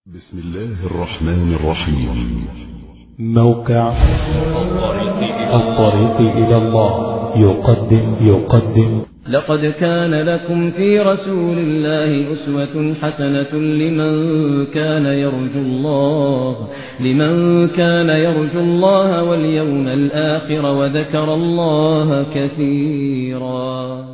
بسم الله الرحمن الرحيم موقع الطريق إلى الله يقدم يقدم لقد كان لكم في رسول الله أسوة حسنة لمن كان يرجو الله لمن كان يرجو الله واليوم الآخر وذكر الله كثيرا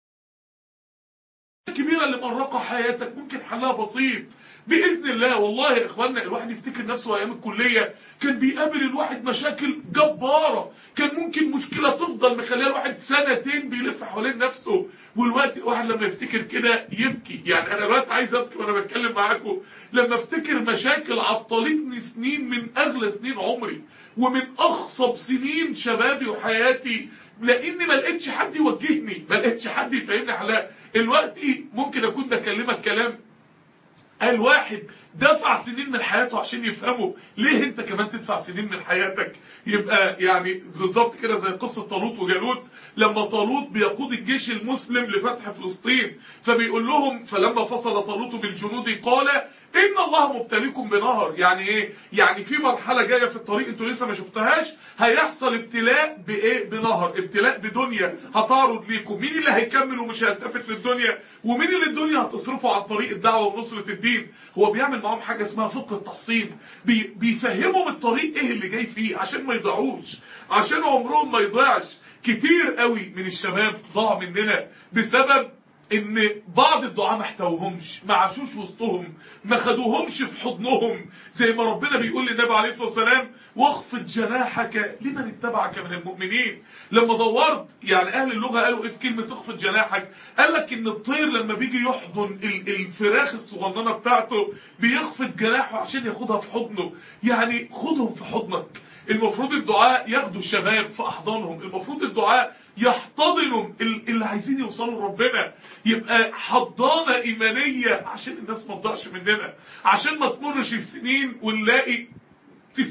الكبيرة اللي مرقة حياتك ممكن حلها بسيط بإذن الله والله يا إخواننا الواحد يفتكر نفسه أيام الكلية كان بيقابل الواحد مشاكل جبارة كان ممكن مشكلة تفضل مخليها الواحد سنتين بيلف حوالين نفسه والوقت الواحد لما يفتكر كده يبكي يعني أنا دلوقتي عايز أبكي وأنا بتكلم معاكم لما افتكر مشاكل عطلتني سنين من أغلى سنين عمري ومن أخصب سنين شبابي وحياتي لاني ما لقيتش حد يوجهني ما لقيتش حد يفهمني حلاها الوقت ممكن اكون بكلمك كلام الواحد دفع سنين من حياته عشان يفهمه ليه انت كمان تدفع سنين من حياتك يبقى يعني بالظبط كده زي قصة طالوت وجالوت لما طالوت بيقود الجيش المسلم لفتح فلسطين فبيقول لهم فلما فصل طالوت بالجنود قال ان الله مبتليكم بنهر يعني ايه يعني في مرحلة جاية في الطريق انتوا لسه ما شفتهاش هيحصل ابتلاء بايه بنهر ابتلاء بدنيا هتعرض ليكم مين اللي هيكمل ومش هيلتفت للدنيا ومين اللي الدنيا هتصرفه عن طريق الدعوة ونصرة الدين هو بيعمل معاهم حاجة اسمها فقه التحصين بي بيفهمهم الطريق ايه اللي جاي فيه عشان ما يضيعوش عشان عمرهم ما يضيعش كتير قوي من الشباب ضاع مننا بسبب ان بعض الدعاء ما احتوهمش ما عاشوش وسطهم ما خدوهمش في حضنهم زي ما ربنا بيقول للنبي عليه الصلاه والسلام واخفض جناحك لمن اتبعك من المؤمنين لما دورت يعني اهل اللغه قالوا ايه في كلمه اخفض جناحك قال لك ان الطير لما بيجي يحضن الفراخ الصغننه بتاعته بيخفض جناحه عشان ياخدها في حضنه يعني خدهم في حضنك المفروض الدعاء ياخدوا الشباب في احضانهم المفروض الدعاء يحتضنوا اللي عايزين يوصلوا لربنا يبقى حضانة ايمانية عشان الناس ما تضيعش مننا عشان ما تمرش السنين ونلاقي 90%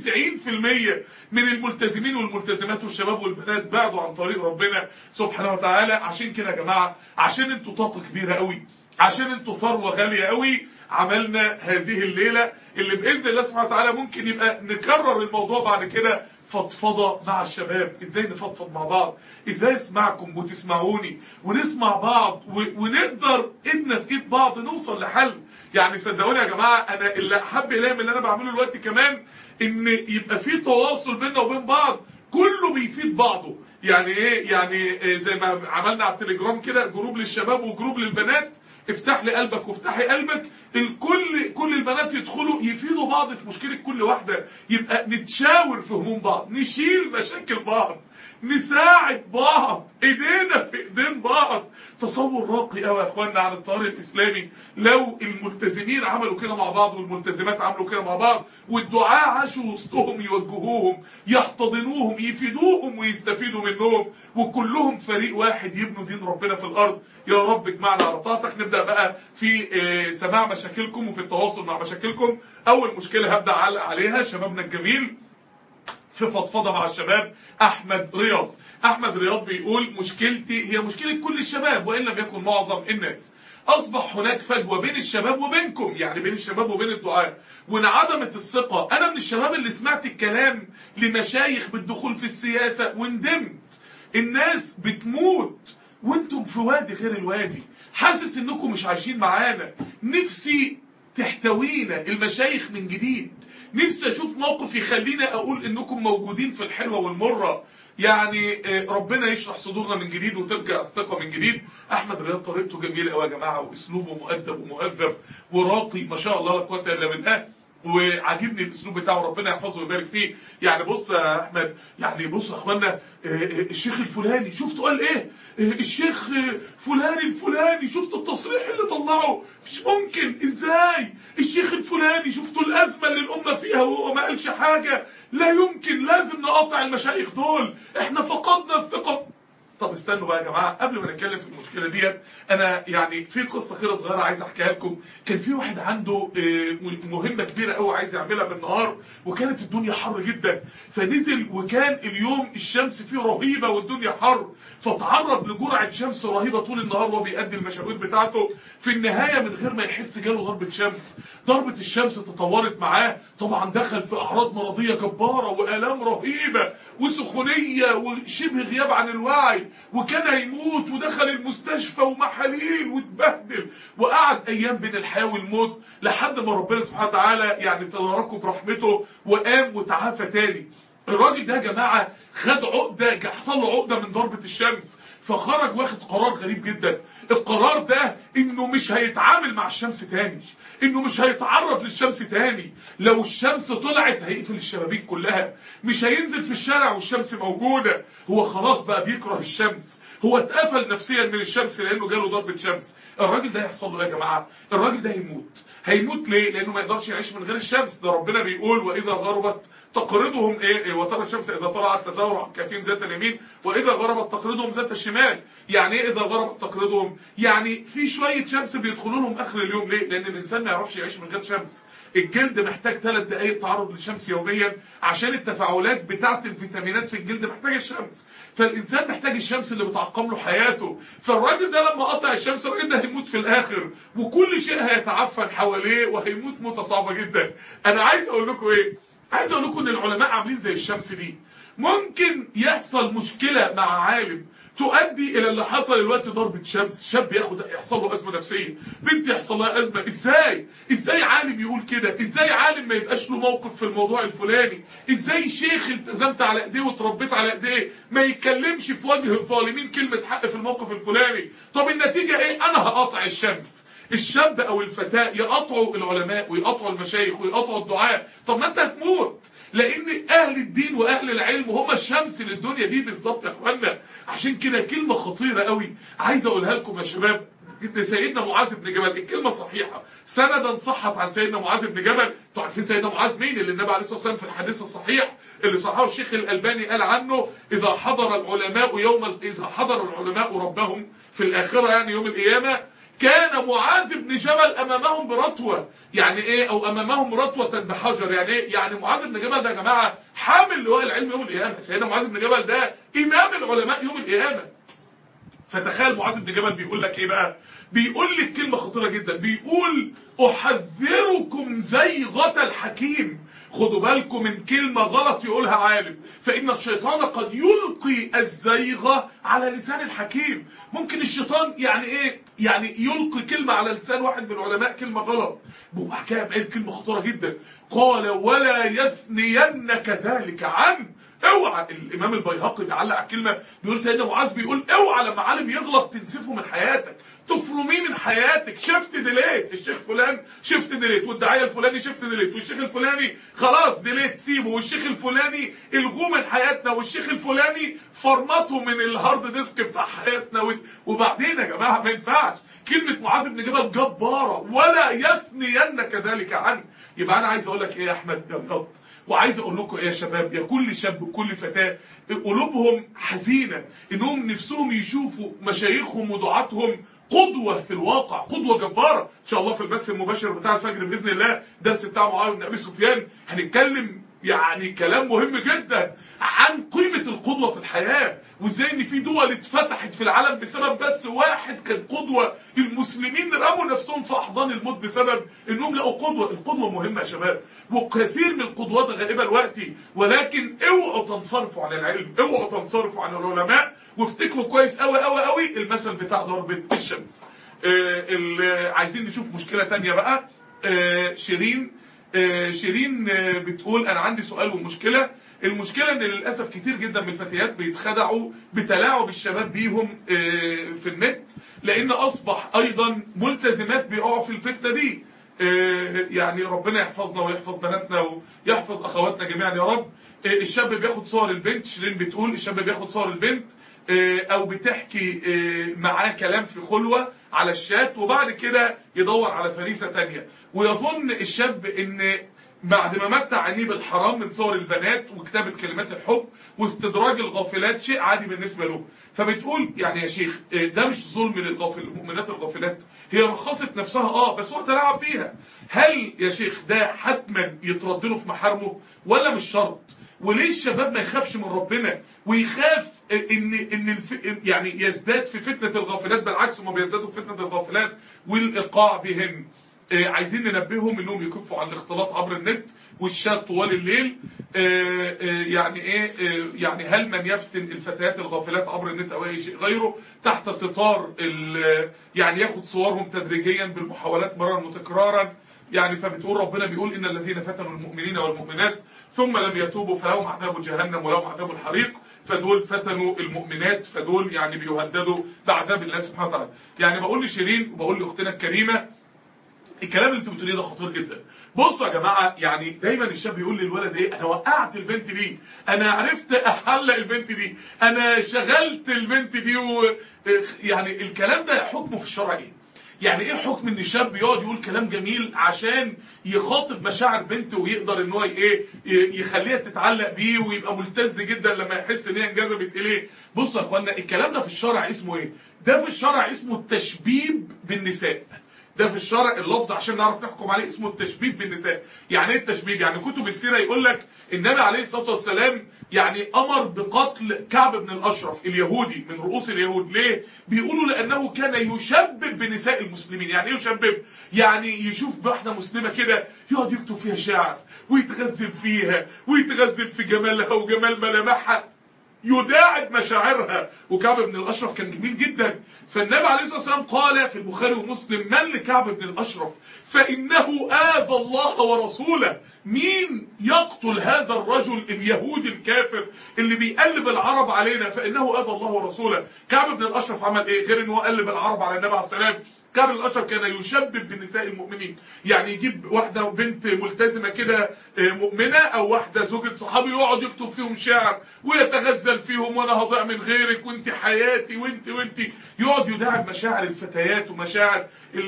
من الملتزمين والملتزمات والشباب والبنات بعدوا عن طريق ربنا سبحانه وتعالى عشان كده يا جماعة عشان انتوا طاقة كبيرة قوي عشان انتوا ثروة غالية قوي عملنا هذه الليلة اللي بإذن الله سبحانه وتعالى ممكن يبقى نكرر الموضوع بعد كده فضفضة مع الشباب ازاي نفضفض مع بعض ازاي اسمعكم وتسمعوني ونسمع بعض ونقدر ايدنا في ايد بعض نوصل لحل يعني صدقوني يا جماعة انا اللي احب اليه من اللي انا بعمله دلوقتي كمان ان يبقى في تواصل بيننا وبين بعض كله بيفيد بعضه يعني ايه يعني زي ما عملنا على التليجرام كده جروب للشباب وجروب للبنات افتح لي قلبك وافتحي قلبك الكل كل البنات يدخلوا يفيدوا بعض في مشكلة كل واحدة يبقى نتشاور في هموم بعض نشيل مشاكل بعض نساعد بعض ايدينا في ايدين بعض تصور راقي قوي يا اخوانا عن الطريق الاسلامي لو الملتزمين عملوا كده مع بعض والملتزمات عملوا كده مع بعض والدعاء عاشوا وسطهم يوجهوهم يحتضنوهم يفيدوهم ويستفيدوا منهم وكلهم فريق واحد يبنوا دين ربنا في الارض يا رب اجمعنا على طاعتك نبدا بقى في سماع مشاكلكم وفي التواصل مع مشاكلكم اول مشكله هبدا اعلق عليها شبابنا الجميل في فضفضة مع الشباب احمد رياض احمد رياض بيقول مشكلتي هي مشكلة كل الشباب وان لم يكن معظم الناس اصبح هناك فجوة بين الشباب وبينكم يعني بين الشباب وبين الدعاء وانعدمت الثقة انا من الشباب اللي سمعت الكلام لمشايخ بالدخول في السياسة وندمت الناس بتموت وانتم في وادي غير الوادي حاسس انكم مش عايشين معانا نفسي تحتوينا المشايخ من جديد نفسي اشوف موقف يخليني اقول انكم موجودين في الحلوة والمرة يعني ربنا يشرح صدورنا من جديد وترجع الثقة من جديد احمد رياض طريقته جميلة قوي يا جماعة واسلوبه مؤدب ومهذب وراقي ما شاء الله لا قوه الا بالله وعاجبني الاسلوب بتاعه ربنا يحفظه ويبارك فيه يعني بص يا احمد يعني بص يا اخوانا الشيخ الفلاني شفتوا قال ايه الشيخ فلاني الفلاني شفتوا التصريح اللي طلعه مش ممكن ازاي الشيخ الفلاني شفتوا الازمه اللي الامه فيها وهو ما قالش حاجه لا يمكن لازم نقاطع المشايخ دول احنا فقدنا الثقه طب استنوا بقى يا جماعه قبل ما نتكلم في المشكله ديت انا يعني في قصه كده صغيره عايز احكيها لكم كان في واحد عنده آه، مهمه كبيره قوي عايز يعملها بالنهار وكانت الدنيا حر جدا فنزل وكان اليوم الشمس فيه رهيبه والدنيا حر فتعرض لجرعه شمس رهيبه طول النهار وهو بيأدي المشاوير بتاعته في النهايه من غير ما يحس جاله ضربه شمس ضربه الشمس تطورت معاه طبعا دخل في اعراض مرضيه جباره والام رهيبه وسخونيه وشبه غياب عن الوعي وكان هيموت ودخل المستشفى ومحاليل واتبهدل وقعد ايام بين الحياه والموت لحد ما ربنا سبحانه وتعالى يعني تداركه برحمته وقام وتعافى تاني الراجل ده يا جماعه خد عقده حصل له عقده من ضربه الشمس فخرج واخد قرار غريب جدا القرار ده انه مش هيتعامل مع الشمس تاني انه مش هيتعرض للشمس تاني لو الشمس طلعت هيقفل الشبابيك كلها مش هينزل في الشارع والشمس موجودة هو خلاص بقى بيكره الشمس هو اتقفل نفسيا من الشمس لانه جاله ضربة شمس الراجل ده يحصل له يا جماعة الراجل ده هيموت هيموت ليه لانه ما يقدرش يعيش من غير الشمس ده ربنا بيقول واذا غربت تقرضهم ايه إيه؟ وترى الشمس اذا طلعت تزاور عن كافين ذات اليمين واذا غربت تقرضهم ذات الشمال يعني ايه اذا غربت تقرضهم يعني في شويه شمس بيدخلوا لهم اخر اليوم ليه لان الانسان ما يعرفش يعيش من غير شمس الجلد محتاج ثلاث دقائق تعرض للشمس يوميا عشان التفاعلات بتاعه الفيتامينات في الجلد محتاج الشمس فالانسان محتاج الشمس اللي بتعقم له حياته فالراجل ده لما قطع الشمس الراجل ده هيموت في الاخر وكل شيء هيتعفن حواليه وهيموت موته صعبه جدا انا عايز اقول لكم ايه عايز اقول لكم ان العلماء عاملين زي الشمس دي ممكن يحصل مشكلة مع عالم تؤدي الى اللي حصل الوقت ضربة شمس شاب ياخد يحصل له ازمة نفسية بنت يحصل لها ازمة ازاي ازاي عالم يقول كده ازاي عالم ما يبقاش له موقف في الموضوع الفلاني ازاي شيخ التزمت على ايديه وتربيت على ايديه ما يتكلمش في وجه الظالمين كلمة حق في الموقف الفلاني طب النتيجة ايه انا هقاطع الشمس الشاب او الفتاة يقطعوا العلماء ويقطعوا المشايخ ويقطعوا الدعاء طب ما انت هتموت لان اهل الدين واهل العلم هم الشمس للدنيا دي بالظبط يا اخوانا عشان كده كلمة خطيرة قوي عايز اقولها لكم يا شباب ان سيدنا معاذ بن جبل الكلمة صحيحة سندا صحت عن سيدنا معاذ بن جبل تعرفين سيدنا معاذ مين اللي النبي عليه الصلاة والسلام في الحديث الصحيح اللي صححه الشيخ الألباني قال عنه إذا حضر العلماء يوم ال- إذا حضر العلماء ربهم في الآخرة يعني يوم القيامة كان معاذ بن جبل امامهم برطوة يعني ايه او امامهم رطوة بحجر يعني ايه يعني معاذ بن جبل ده يا جماعة حامل لواء العلم يوم القيامة سيدنا معاذ بن جبل ده امام العلماء يوم القيامة فتخيل معاذ بن جبل بيقول لك ايه بقى بيقول لك كلمة خطيرة جدا بيقول احذركم زيغة الحكيم خدوا بالكم من كلمة غلط يقولها عالم فإن الشيطان قد يلقي الزيغة على لسان الحكيم ممكن الشيطان يعني ايه يعني يلقي كلمة على لسان واحد من العلماء كلمة غلط وحكاية قال كلمة خطيرة جدا قال ولا يثنينك ذلك عنه اوعى الامام البيهقي بيعلق على الكلمه بيقول سيدنا معاذ بيقول اوعى لما عالم يغلط تنسفه من حياتك تفرميه من حياتك شفت ديليت الشيخ فلان شفت ديليت والداعيه الفلاني شفت ديليت والشيخ الفلاني خلاص ديليت سيبه والشيخ الفلاني الغوه من حياتنا والشيخ الفلاني فرمته من الهارد ديسك بتاع حياتنا و- وبعدين يا جماعه ما ينفعش كلمه معاذ بن جبل جباره ولا يثنينك ذلك عنه يبقى انا عايز اقول لك ايه يا احمد يا بجد وعايز اقول لكم ايه يا شباب يا كل شاب وكل فتاة قلوبهم حزينة انهم نفسهم يشوفوا مشايخهم ودعاتهم قدوة في الواقع قدوة جبارة ان شاء الله في البث المباشر بتاع الفجر باذن الله درس بتاع معاوية بن ابي سفيان هنتكلم يعني كلام مهم جدا عن قيمة القدوة في الحياة وازاي ان في دول اتفتحت في العالم بسبب بس واحد كان قدوة المسلمين رموا نفسهم في احضان الموت بسبب انهم لقوا قدوة القدوة مهمة يا شباب وكثير من القدوات غائبة دلوقتي ولكن اوعوا تنصرفوا عن العلم اوعوا تنصرفوا عن العلماء وافتكروا كويس قوي قوي قوي المثل بتاع ضربة الشمس آه، ال- عايزين نشوف مشكلة تانية بقى آه، شيرين آه، شيرين آه، بتقول انا عندي سؤال ومشكلة المشكلة ان للأسف كتير جدا من الفتيات بيتخدعوا بتلاعب الشباب بيهم آه، في النت لان اصبح ايضا ملتزمات بيقعوا في الفتنة دي آه، يعني ربنا يحفظنا ويحفظ بناتنا ويحفظ اخواتنا جميعا يا رب آه، الشاب بياخد صور البنت شيرين بتقول الشاب بياخد صور البنت آه، او بتحكي آه، معاه كلام في خلوة على الشات وبعد كده يدور على فريسة تانية ويظن الشاب ان بعد ما متع عينيه بالحرام من صور البنات وكتابة كلمات الحب واستدراج الغافلات شيء عادي بالنسبة له فبتقول يعني يا شيخ ده مش ظلم للغافل المؤمنات الغافلات هي رخصت نفسها اه بس هو تلاعب فيها هل يا شيخ ده حتما يترد له في محارمه ولا مش شرط وليه الشباب ما يخافش من ربنا ويخاف ان ان الف... يعني يزداد في فتنة الغافلات بالعكس هم بيزدادوا في فتنة الغافلات والايقاع بهن آه عايزين ننبههم انهم يكفوا عن الاختلاط عبر النت والشات طوال الليل آه آه يعني ايه يعني هل من يفتن الفتيات الغافلات عبر النت او اي شيء غيره تحت ستار يعني ياخد صورهم تدريجيا بالمحاولات مرارا وتكرارا يعني فبتقول ربنا بيقول إن الذين فتنوا المؤمنين والمؤمنات ثم لم يتوبوا فلهم عذاب جهنم ولهم عذاب الحريق فدول فتنوا المؤمنات فدول يعني بيهددوا بعذاب الله سبحانه وتعالى يعني بقول لشيرين وبقول لاختنا الكريمه الكلام اللي انت بتقوليه ده خطير جدا بصوا يا جماعه يعني دايما الشاب يقول للولد ايه انا وقعت البنت دي انا عرفت احلق البنت دي انا شغلت البنت دي و... يعني الكلام ده حكمه في الشرع ايه يعني ايه حكم ان الشاب يقعد يقول كلام جميل عشان يخاطب مشاعر بنته ويقدر ان هو ايه يخليها تتعلق بيه ويبقى ملتز جدا لما يحس ان هي انجذبت اليه بصوا يا اخوانا الكلام ده في الشرع اسمه ايه ده في الشرع اسمه التشبيب بالنساء ده في الشرع اللفظ عشان نعرف نحكم عليه اسمه التشبيب بالنساء يعني ايه التشبيب يعني كتب السيرة يقول لك النبي عليه الصلاة والسلام يعني امر بقتل كعب بن الاشرف اليهودي من رؤوس اليهود ليه بيقولوا لانه كان يشبب بنساء المسلمين يعني ايه يشبب يعني يشوف واحدة مسلمة كده يقعد يكتب فيها شعر ويتغزل فيها ويتغزل في جمالها وجمال ملامحها يداعب مشاعرها وكعب بن الأشرف كان جميل جدا فالنبي عليه الصلاة والسلام قال في البخاري ومسلم من لكعب بن الأشرف فإنه آذى الله ورسوله مين يقتل هذا الرجل اليهودي الكافر اللي بيقلب العرب علينا فإنه آذى الله ورسوله كعب بن الأشرف عمل إيه غير إنه قلب العرب على النبي عليه السلام كعب الأشرف كان يشبب بنساء المؤمنين يعني يجيب واحدة بنت ملتزمة كده مؤمنة أو واحدة زوجة صحابي يقعد يكتب فيهم شعر ويتغزل فيهم وأنا هضيع من غيرك وانت حياتي وانت وانت يقعد يداعب مشاعر الفتيات ومشاعر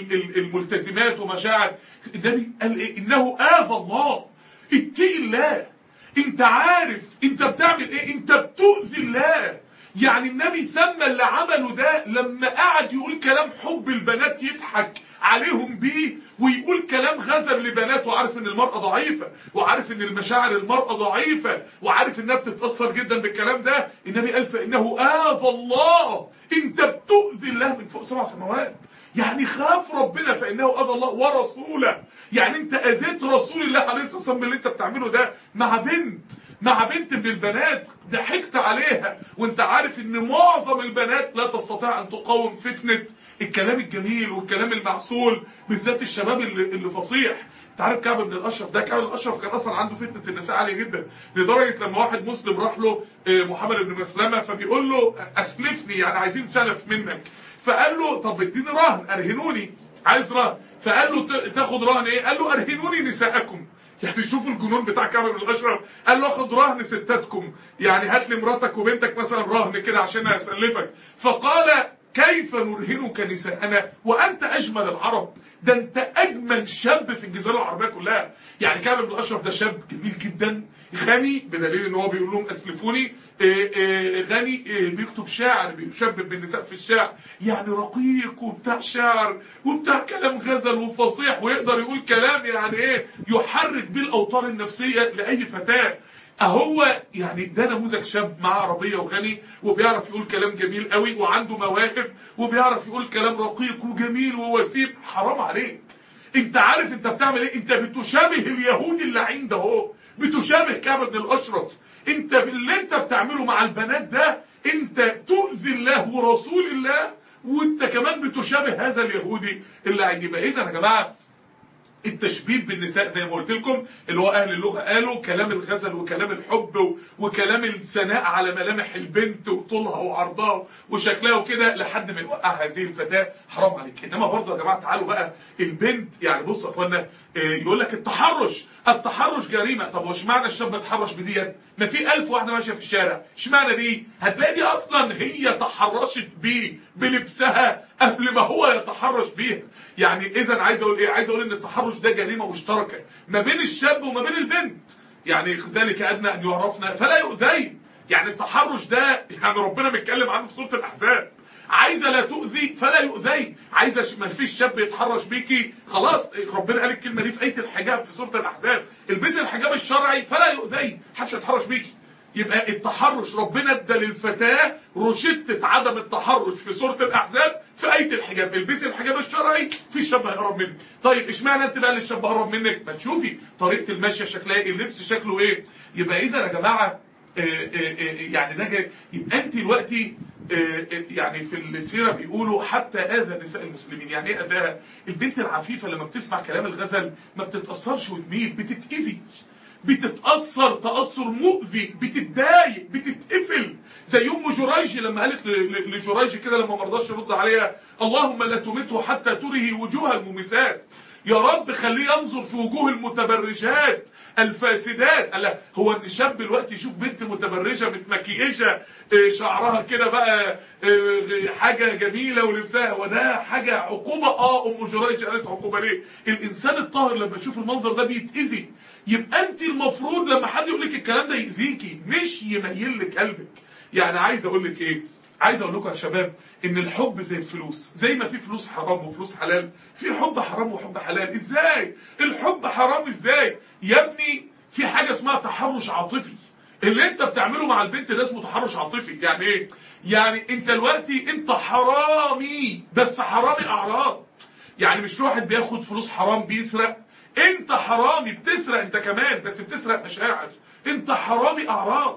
الملتزمات ومشاعر النبي قال إيه إنه آذى الله اتقي الله انت عارف انت بتعمل ايه انت بتؤذي الله يعني النبي سمى اللي عمله ده لما قعد يقول كلام حب البنات يضحك عليهم بيه ويقول كلام غزل لبنات وعارف ان المرأة ضعيفة وعارف ان المشاعر المرأة ضعيفة وعارف انها بتتأثر جدا بالكلام ده النبي قال فإنه آذى الله انت بتؤذي الله من فوق سبع سماوات يعني خاف ربنا فإنه أذى الله ورسوله يعني انت أذيت رسول الله عليه الصلاة والسلام باللي انت بتعمله ده مع بنت مع بنت من البنات ضحكت عليها وانت عارف ان معظم البنات لا تستطيع ان تقاوم فتنة الكلام الجميل والكلام المعسول بالذات الشباب اللي, اللي فصيح انت عارف كعب بن الاشرف ده كعب بن الاشرف كان اصلا عنده فتنه النساء عاليه جدا لدرجه لما واحد مسلم راح له محمد بن مسلمه فبيقول له اسلفني يعني عايزين سلف منك فقال له طب اديني رهن ارهنوني عايز رهن فقال له تاخد رهن ايه قال له ارهنوني نساءكم يعني شوفوا الجنون بتاع كعب بن الاشرف قال له اخد رهن ستاتكم يعني هات لي مراتك وبنتك مثلا رهن كده عشان اسلفك فقال كيف نرهنك نساءنا وانت اجمل العرب ده انت اجمل شاب في الجزيره العربيه كلها يعني كعب بن الاشرف ده شاب جميل جدا غني بدليل ان هو بيقول لهم اسلفوني آآ آآ غني آآ بيكتب شعر بيشبب بالنساء في الشعر يعني رقيق وبتاع شعر وبتاع كلام غزل وفصيح ويقدر يقول كلام يعني ايه يحرك بيه الاوتار النفسيه لاي فتاه اهو يعني ده نموذج شاب معاه عربيه وغني وبيعرف يقول كلام جميل قوي وعنده مواهب وبيعرف يقول كلام رقيق وجميل ووسيم حرام عليك انت عارف انت بتعمل ايه انت بتشابه اليهودي اللعين ده اهو بتشابه كعب بن الاشرف انت باللي انت بتعمله مع البنات ده انت تؤذي الله ورسول الله وانت كمان بتشابه هذا اليهودي اللعين يبقى اذا يا جماعه التشبيب بالنساء زي ما قلت لكم اللي هو اهل اللغة قالوا كلام الغزل وكلام الحب وكلام الثناء على ملامح البنت وطولها وعرضها وشكلها وكده لحد ما يوقع هذه الفتاة حرام عليك انما برضه يا جماعة تعالوا بقى البنت يعني بص يا اخوانا يقول لك التحرش التحرش جريمة طب وش معنى الشاب اتحرش بديت ما في ألف واحدة ماشية في الشارع اشمعنى دي هتلاقي دي اصلا هي تحرشت بيه بلبسها قبل ما هو يتحرش بيها يعني اذا عايز اقول ايه عايز اقول ان التحرش ده جريمه مشتركه ما بين الشاب وما بين البنت يعني ذلك ادنى ان يعرفنا فلا يؤذين يعني التحرش ده يعني ربنا بيتكلم عنه في سوره الاحزاب عايزه لا تؤذي فلا يؤذي عايزه ش- ما فيش شاب يتحرش بيكي خلاص ربنا قال الكلمه دي في ايه الحجاب في سوره الاحزاب البسي الحجاب الشرعي فلا يؤذي محدش يتحرش بيكي يبقى التحرش ربنا ادى للفتاه روشته عدم التحرش في سوره الاحزاب في ايه الحجاب البسي الحجاب الشرعي في الشاب هيقرب منك طيب اشمعنى انت بقى اللي الشاب هيقرب منك ما تشوفي طريقه المشيه شكلها ايه اللبس شكله ايه يبقى اذا يا جماعه آه، آه، آه، يعني ده جاي- يبقى انت دلوقتي آه، آه، يعني في السيره بيقولوا حتى اذى نساء المسلمين يعني ايه اذاها البنت العفيفه لما بتسمع كلام الغزل ما بتتاثرش وتميل بتتاذي بتتاثر تاثر مؤذي بتتضايق بتتقفل زي ام جريج لما قالت ل- ل- لجريج كده لما ما رضاش يرد عليها اللهم لا تمته حتى ترهي وجوه الممسات يا رب خليه ينظر في وجوه المتبرجات الفاسدات قال لها، هو ان شاب دلوقتي يشوف بنت متبرجه متمكيجه آه، شعرها كده بقى آه، حاجه جميله ولبسها وده حاجه عقوبه اه ام جريج قالت عقوبه ليه الانسان الطاهر لما يشوف المنظر ده بيتاذي يبقى انت المفروض لما حد يقول لك الكلام ده يأذيكي مش يميل لك قلبك يعني عايز اقول لك ايه عايز اقول لكم يا شباب ان الحب زي الفلوس زي ما في فلوس حرام وفلوس حلال في حب حرام وحب حلال ازاي الحب حرام ازاي يا ابني في حاجه اسمها تحرش عاطفي اللي انت بتعمله مع البنت ده اسمه تحرش عاطفي يعني ايه يعني انت دلوقتي انت حرامي بس حرامي اعراض يعني مش في واحد بياخد فلوس حرام بيسرق انت حرامي بتسرق انت كمان بس بتسرق مشاعر انت حرامي اعراض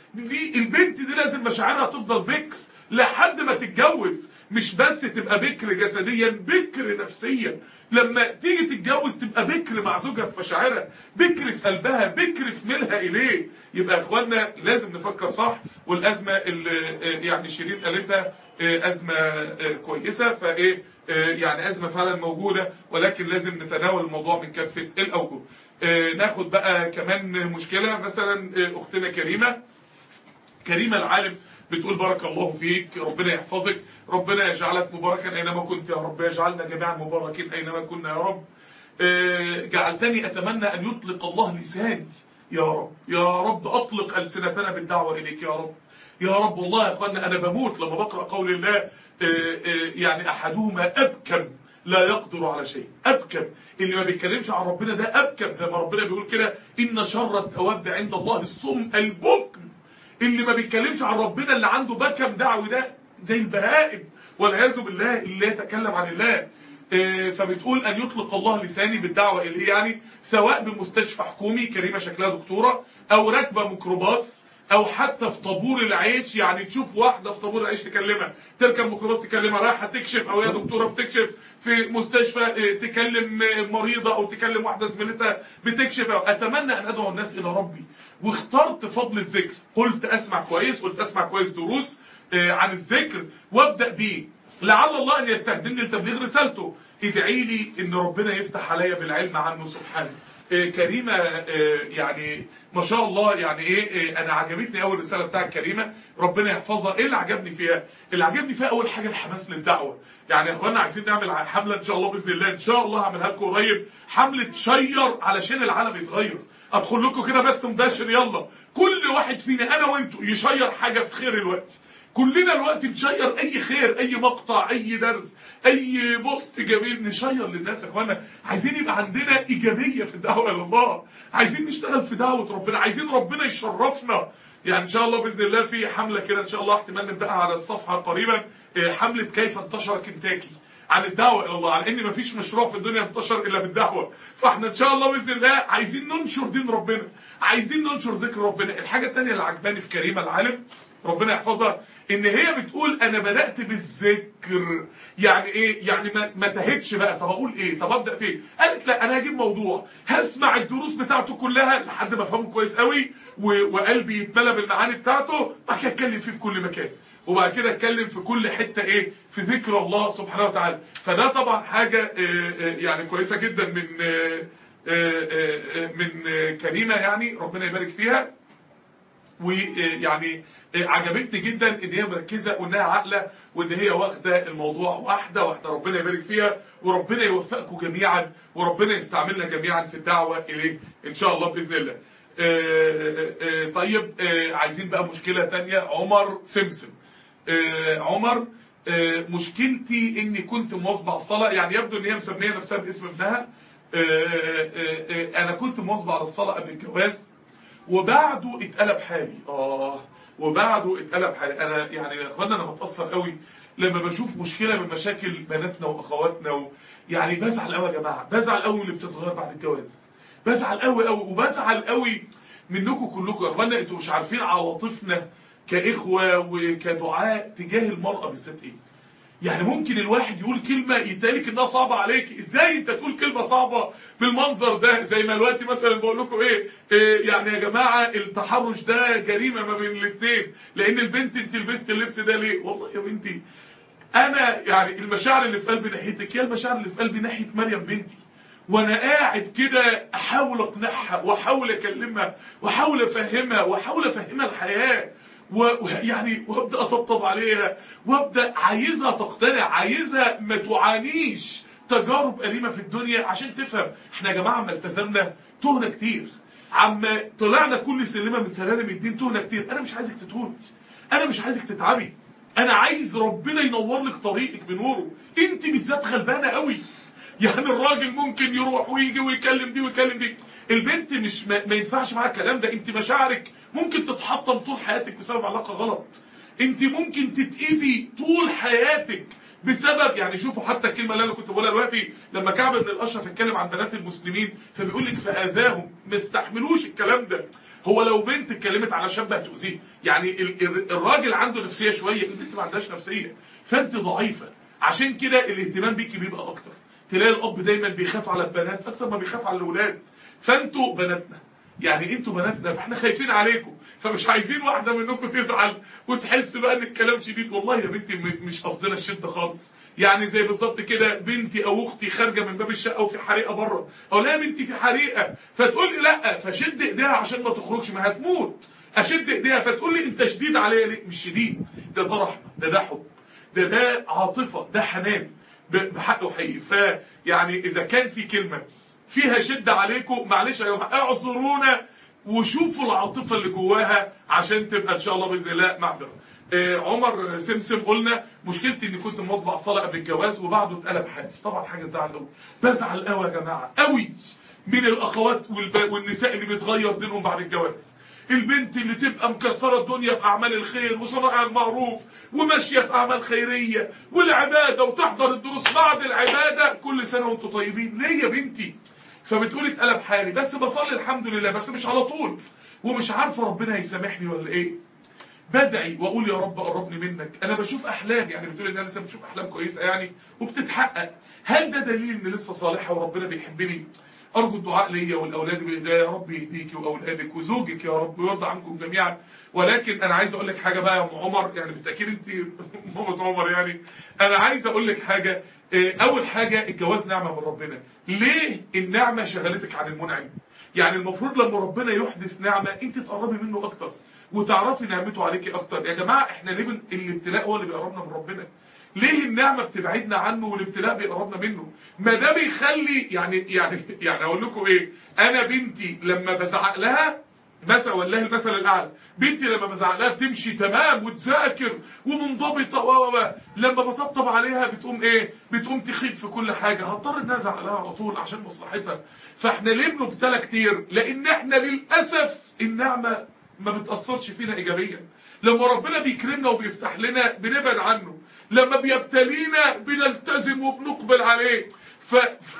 دي البنت دي لازم مشاعرها تفضل بكر لحد ما تتجوز مش بس تبقى بكر جسديا بكر نفسيا لما تيجي تتجوز تبقى بكر مع زوجها في مشاعرها بكر في قلبها بكر في ميلها اليه يبقى يا اخوانا لازم نفكر صح والازمه اللي آه، يعني شيرين قالتها آه، ازمه آه، كويسه فايه آه، يعني ازمه فعلا موجوده ولكن لازم نتناول الموضوع من كافه الاوجه آه، ناخد بقى كمان مشكله مثلا آه، اختنا كريمه كريمة العالم بتقول بارك الله فيك ربنا يحفظك ربنا يجعلك مباركا أينما كنت يا رب يجعلنا جميعا مباركين أينما كنا يا رب آه، جعلتني أتمنى أن يطلق الله لساني يا رب يا رب أطلق ألسنتنا بالدعوة إليك يا رب يا رب والله يا أخوانا أنا بموت لما بقرأ قول الله آه، آه، يعني أحدهما أبكم لا يقدر على شيء أبكم اللي ما بيتكلمش عن ربنا ده أبكم زي ما ربنا بيقول كده إن شر الدواب عند الله الصم البكم اللي ما بيتكلمش عن ربنا اللي عنده بكم دعوي ده زي البهائم والعياذ بالله اللي لا يتكلم عن الله آه، فبتقول ان يطلق الله لساني بالدعوه اللي يعني سواء بمستشفى حكومي كريمه شكلها دكتوره او راكبه ميكروباص او حتى في طابور العيش يعني تشوف واحده في طابور العيش تكلمها تركب ميكروباص تكلمها رايحه تكشف او هي دكتوره بتكشف في مستشفى آه، تكلم آه، مريضه او تكلم واحده زميلتها بتكشف أو اتمنى ان ادعو الناس الى ربي واخترت فضل الذكر قلت اسمع كويس قلت اسمع كويس دروس آه، عن الذكر وابدا بيه لعل الله ان يستخدمني لتبليغ رسالته ادعي لي ان ربنا يفتح عليا بالعلم عنه سبحانه آه، كريمة آه، يعني ما شاء الله يعني ايه آه، انا عجبتني اول رسالة بتاعت كريمة ربنا يحفظها ايه اللي عجبني فيها اللي عجبني فيها اول حاجة الحماس للدعوة يعني يا اخوانا عايزين نعمل حملة ان شاء الله باذن الله ان شاء الله هعملها لكم قريب حملة شير علشان العالم يتغير ادخل لكم كده بس مباشر يلا كل واحد فينا انا وانتوا يشير حاجة في خير الوقت كلنا الوقت نشير اي خير اي مقطع اي درس اي بوست جميل نشير للناس يا اخوانا عايزين يبقى عندنا ايجابيه في الدعوه الى الله عايزين نشتغل في دعوه ربنا عايزين ربنا يشرفنا يعني ان شاء الله باذن الله في حمله كده ان شاء الله احتمال نبداها على الصفحه قريبا إيه، حمله كيف انتشر كنتاكي عن الدعوة إلى الله عن إن مفيش مشروع في الدنيا انتشر إلا بالدعوة فإحنا إن شاء الله بإذن الله عايزين ننشر دين ربنا عايزين ننشر ذكر ربنا الحاجة التانية اللي عجباني في كريمة العالم ربنا يحفظها ان هي بتقول انا بدأت بالذكر يعني ايه يعني ما, ما تهتش بقى طب اقول ايه طب ابدأ فين قالت لا انا هجيب موضوع هسمع الدروس بتاعته كلها لحد ما افهمه كويس قوي و- وقلبي يتملى بالمعاني بتاعته بعد كده اتكلم فيه في كل مكان وبعد كده اتكلم في كل حتة ايه في ذكر الله سبحانه وتعالى فده طبعا حاجة آه، آه، يعني كويسة جدا من آه، آه، آه، من آه، كريمة يعني ربنا يبارك فيها ويعني عجبتني جدا ان هي مركزه وانها عاقله وان هي واخده الموضوع واحده واحده ربنا يبارك فيها وربنا يوفقكم جميعا وربنا يستعملنا جميعا في الدعوه اليه ان شاء الله باذن الله. آه، آه، طيب آه، عايزين بقى مشكله تانية عمر سمسم آه، عمر آه، مشكلتي اني كنت مواظب على الصلاه يعني يبدو ان هي مسميه نفسها باسم ابنها آه، آه، آه، انا كنت مواظب على الصلاه قبل الجواز وبعده اتقلب حالي اه وبعده اتقلب حالي انا يعني يا اخوانا انا بتاثر قوي لما بشوف مشكله من مشاكل بناتنا واخواتنا و... يعني بزعل قوي يا جماعه بزعل قوي من اللي بتتغير بعد الجواز بزعل قوي قوي وبزعل قوي منكم كلكم يا اخوانا انتوا مش عارفين عواطفنا كاخوه وكدعاء تجاه المراه بالذات ايه يعني ممكن الواحد يقول كلمة يتقالك انها صعبة عليك ازاي انت تقول كلمة صعبة بالمنظر ده زي ما دلوقتي مثلا بقول لكم ايه, إيه يعني يا جماعة التحرش ده جريمة ما بين الاثنين لان البنت انت لبست اللبس ده ليه والله يا بنتي انا يعني المشاعر اللي في قلبي ناحيتك هي المشاعر اللي في قلبي ناحية مريم بنتي وانا قاعد كده احاول اقنعها واحاول اكلمها واحاول افهمها واحاول افهمها الحياة ويعني وابدا اطبطب عليها وابدا عايزها تقتنع عايزها ما تعانيش تجارب أليمة في الدنيا عشان تفهم احنا يا جماعة ما التزمنا تهنا كتير عما طلعنا كل سلمة من سلالم الدين تهنا كتير انا مش عايزك تتهني انا مش عايزك تتعبي انا عايز ربنا ينور لك طريقك بنوره انت بالذات غلبانة قوي يعني الراجل ممكن يروح ويجي ويكلم دي ويكلم دي البنت مش ما, ما ينفعش معاها الكلام ده انت مشاعرك ممكن تتحطم طول حياتك بسبب علاقة غلط انت ممكن تتأذي طول حياتك بسبب يعني شوفوا حتى الكلمة اللي انا كنت بقولها دلوقتي لما كعب بن الاشرف اتكلم عن بنات المسلمين فبيقول لك فاذاهم ما استحملوش الكلام ده هو لو بنت اتكلمت على شاب هتؤذيه يعني ال ال الراجل عنده نفسية شوية البنت ما عندهاش نفسية فانت ضعيفة عشان كده الاهتمام بيكي بيبقى اكتر تلاقي الاب دايما بيخاف على البنات اكتر ما بيخاف على الاولاد فانتوا بناتنا يعني انتوا بناتنا فاحنا خايفين عليكم فمش عايزين واحده منكم تزعل وتحس بقى ان الكلام شديد والله يا بنتي مش قصدنا الشده خالص يعني زي بالظبط كده بنتي او اختي خارجه من باب الشقه وفي حريقه بره او لا بنتي في حريقه فتقول لي لا فشد ايديها عشان ما تخرجش ما هتموت اشد ايديها فتقول لي انت شديد عليا ليه مش شديد ده ده رحمه ده ده حب ده ده عاطفه ده حنان بحقه حقيقي فيعني اذا كان في كلمه فيها شدة عليكم معلش يا جماعه اعذرونا وشوفوا العاطفة اللي جواها عشان تبقى ان شاء الله باذن الله معذره آه عمر سمسم قلنا مشكلتي اني كنت مواظب على الصلاه قبل الجواز وبعده اتقلب حالي طبعا حاجه تزعل قوي بزعل قوي يا جماعه قوي من الاخوات والنساء اللي بتغير دينهم بعد الجواز البنت اللي تبقى مكسرة الدنيا في أعمال الخير وصناعة المعروف وماشية في أعمال خيرية والعبادة وتحضر الدروس بعد العبادة كل سنة وانتم طيبين ليه يا بنتي فبتقولي اتقلب حالي بس بصلي الحمد لله بس مش على طول ومش عارفه ربنا هيسامحني ولا ايه بدعي واقول يا رب قربني منك انا بشوف احلام يعني بتقولي ان انا لسه بشوف احلام كويسه يعني وبتتحقق هل ده دليل ان لسه صالحه وربنا بيحبني ارجو الدعاء ليا والاولاد بالهدايه يا رب يهديك واولادك وزوجك يا رب ويرضى عنكم جميعا ولكن انا عايز اقول لك حاجه بقى يا ام عمر يعني بالتاكيد انت ماما عمر يعني انا عايز اقول لك حاجه اول حاجه الجواز نعمه من ربنا ليه النعمه شغلتك عن المنعم يعني المفروض لما ربنا يحدث نعمه انت تقربي منه اكتر وتعرفي نعمته عليكي اكتر يا جماعه احنا ليه بن... الابتلاء هو اللي بيقربنا من ربنا ليه النعمة بتبعدنا عنه والابتلاء بيقربنا منه ما ده بيخلي يعني يعني يعني اقول لكم ايه انا بنتي لما بزعق لها مثلا والله المثل الاعلى بنتي لما بزعق لها بتمشي تمام وتذاكر ومنضبطه و لما بطبطب عليها بتقوم ايه بتقوم تخيب في كل حاجه هضطر ان ازعق لها على طول عشان مصلحتها فاحنا ليه بنبتلى كتير لان احنا للاسف النعمه ما بتاثرش فينا ايجابيا لما ربنا بيكرمنا وبيفتح لنا بنبعد عنه لما بيبتلينا بنلتزم وبنقبل عليه ف...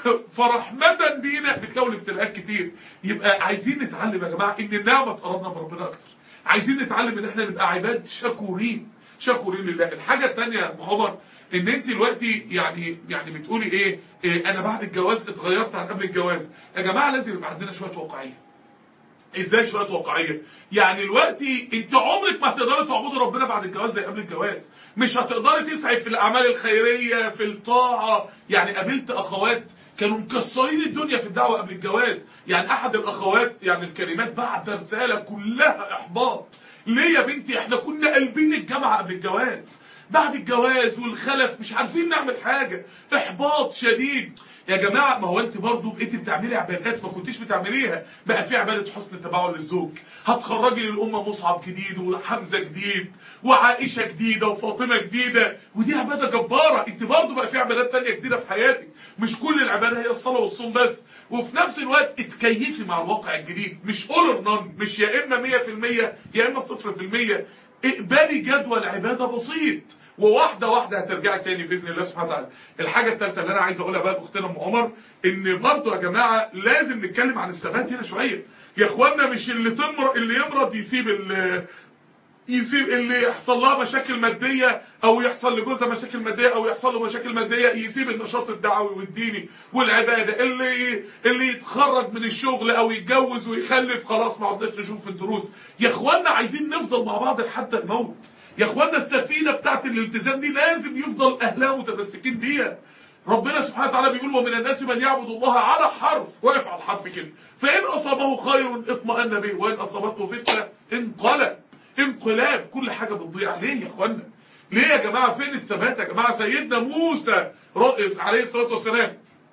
فرحمة بينا بتلاقوا الابتلاءات كتير يبقى عايزين نتعلم يا جماعة ان النعمة تقربنا من ربنا اكتر عايزين نتعلم ان احنا نبقى عباد شكورين شكورين لله الحاجة الثانية يا محمد ان انت دلوقتي يعني يعني بتقولي ايه, إيه انا بعد الجواز اتغيرت عن قبل الجواز يا جماعة لازم يبقى عندنا شوية واقعية ازاي شويه واقعيه يعني دلوقتي انت عمرك ما هتقدري تعبدي ربنا بعد الجواز زي قبل الجواز مش هتقدري تسعي في الاعمال الخيريه في الطاعه يعني قابلت اخوات كانوا مكسرين الدنيا في الدعوه قبل الجواز يعني احد الاخوات يعني الكلمات بعد رساله كلها احباط ليه يا بنتي احنا كنا قلبين الجامعه قبل الجواز بعد الجواز والخلف مش عارفين نعمل حاجة احباط شديد يا جماعة ما هو انت برضو بقيتي بتعملي عبادات ما كنتيش بتعمليها بقى في عبادة حسن التباعل للزوج هتخرجي للأمة مصعب جديد وحمزة جديد وعائشة جديدة وفاطمة جديدة ودي عبادة جبارة انت برضو بقى في عبادات تانية جديدة في حياتك مش كل العبادة هي الصلاة والصوم بس وفي نفس الوقت اتكيفي مع الواقع الجديد مش اول نون مش يا اما 100% يا اما 0% اقبالي جدول عبادة بسيط وواحدة واحدة هترجعي تاني بإذن الله سبحانه وتعالى الحاجة الثالثة اللي أنا عايز أقولها بقى لأختنا أم عمر إن برضه يا جماعة لازم نتكلم عن الثبات هنا شوية يا إخوانا مش اللي تمر اللي يمرض يسيب ال يسيب اللي يحصل لها مشاكل مادية او يحصل لجوزها مشاكل مادية او يحصل له مشاكل مادية يسيب النشاط الدعوي والديني والعبادة اللي اللي يتخرج من الشغل او يتجوز ويخلف خلاص ما عدناش نشوف في الدروس يا اخوانا عايزين نفضل مع بعض لحد الموت يا اخوانا السفينة بتاعت الالتزام دي لازم يفضل اهلها متمسكين بيها ربنا سبحانه وتعالى بيقول ومن الناس من يعبد الله على حرف واقف على الحرف كده فإن أصابه خير اطمأن به وإن أصابته فتنة انقلب انقلاب كل حاجة بتضيع ليه يا اخوانا ليه يا جماعة فين الثبات يا جماعة سيدنا موسى رئيس عليه الصلاة والسلام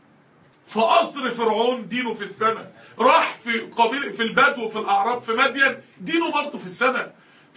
في قصر فرعون دينه في السماء راح في قبيل في البدو في الأعراب في مدين دينه برضه في السماء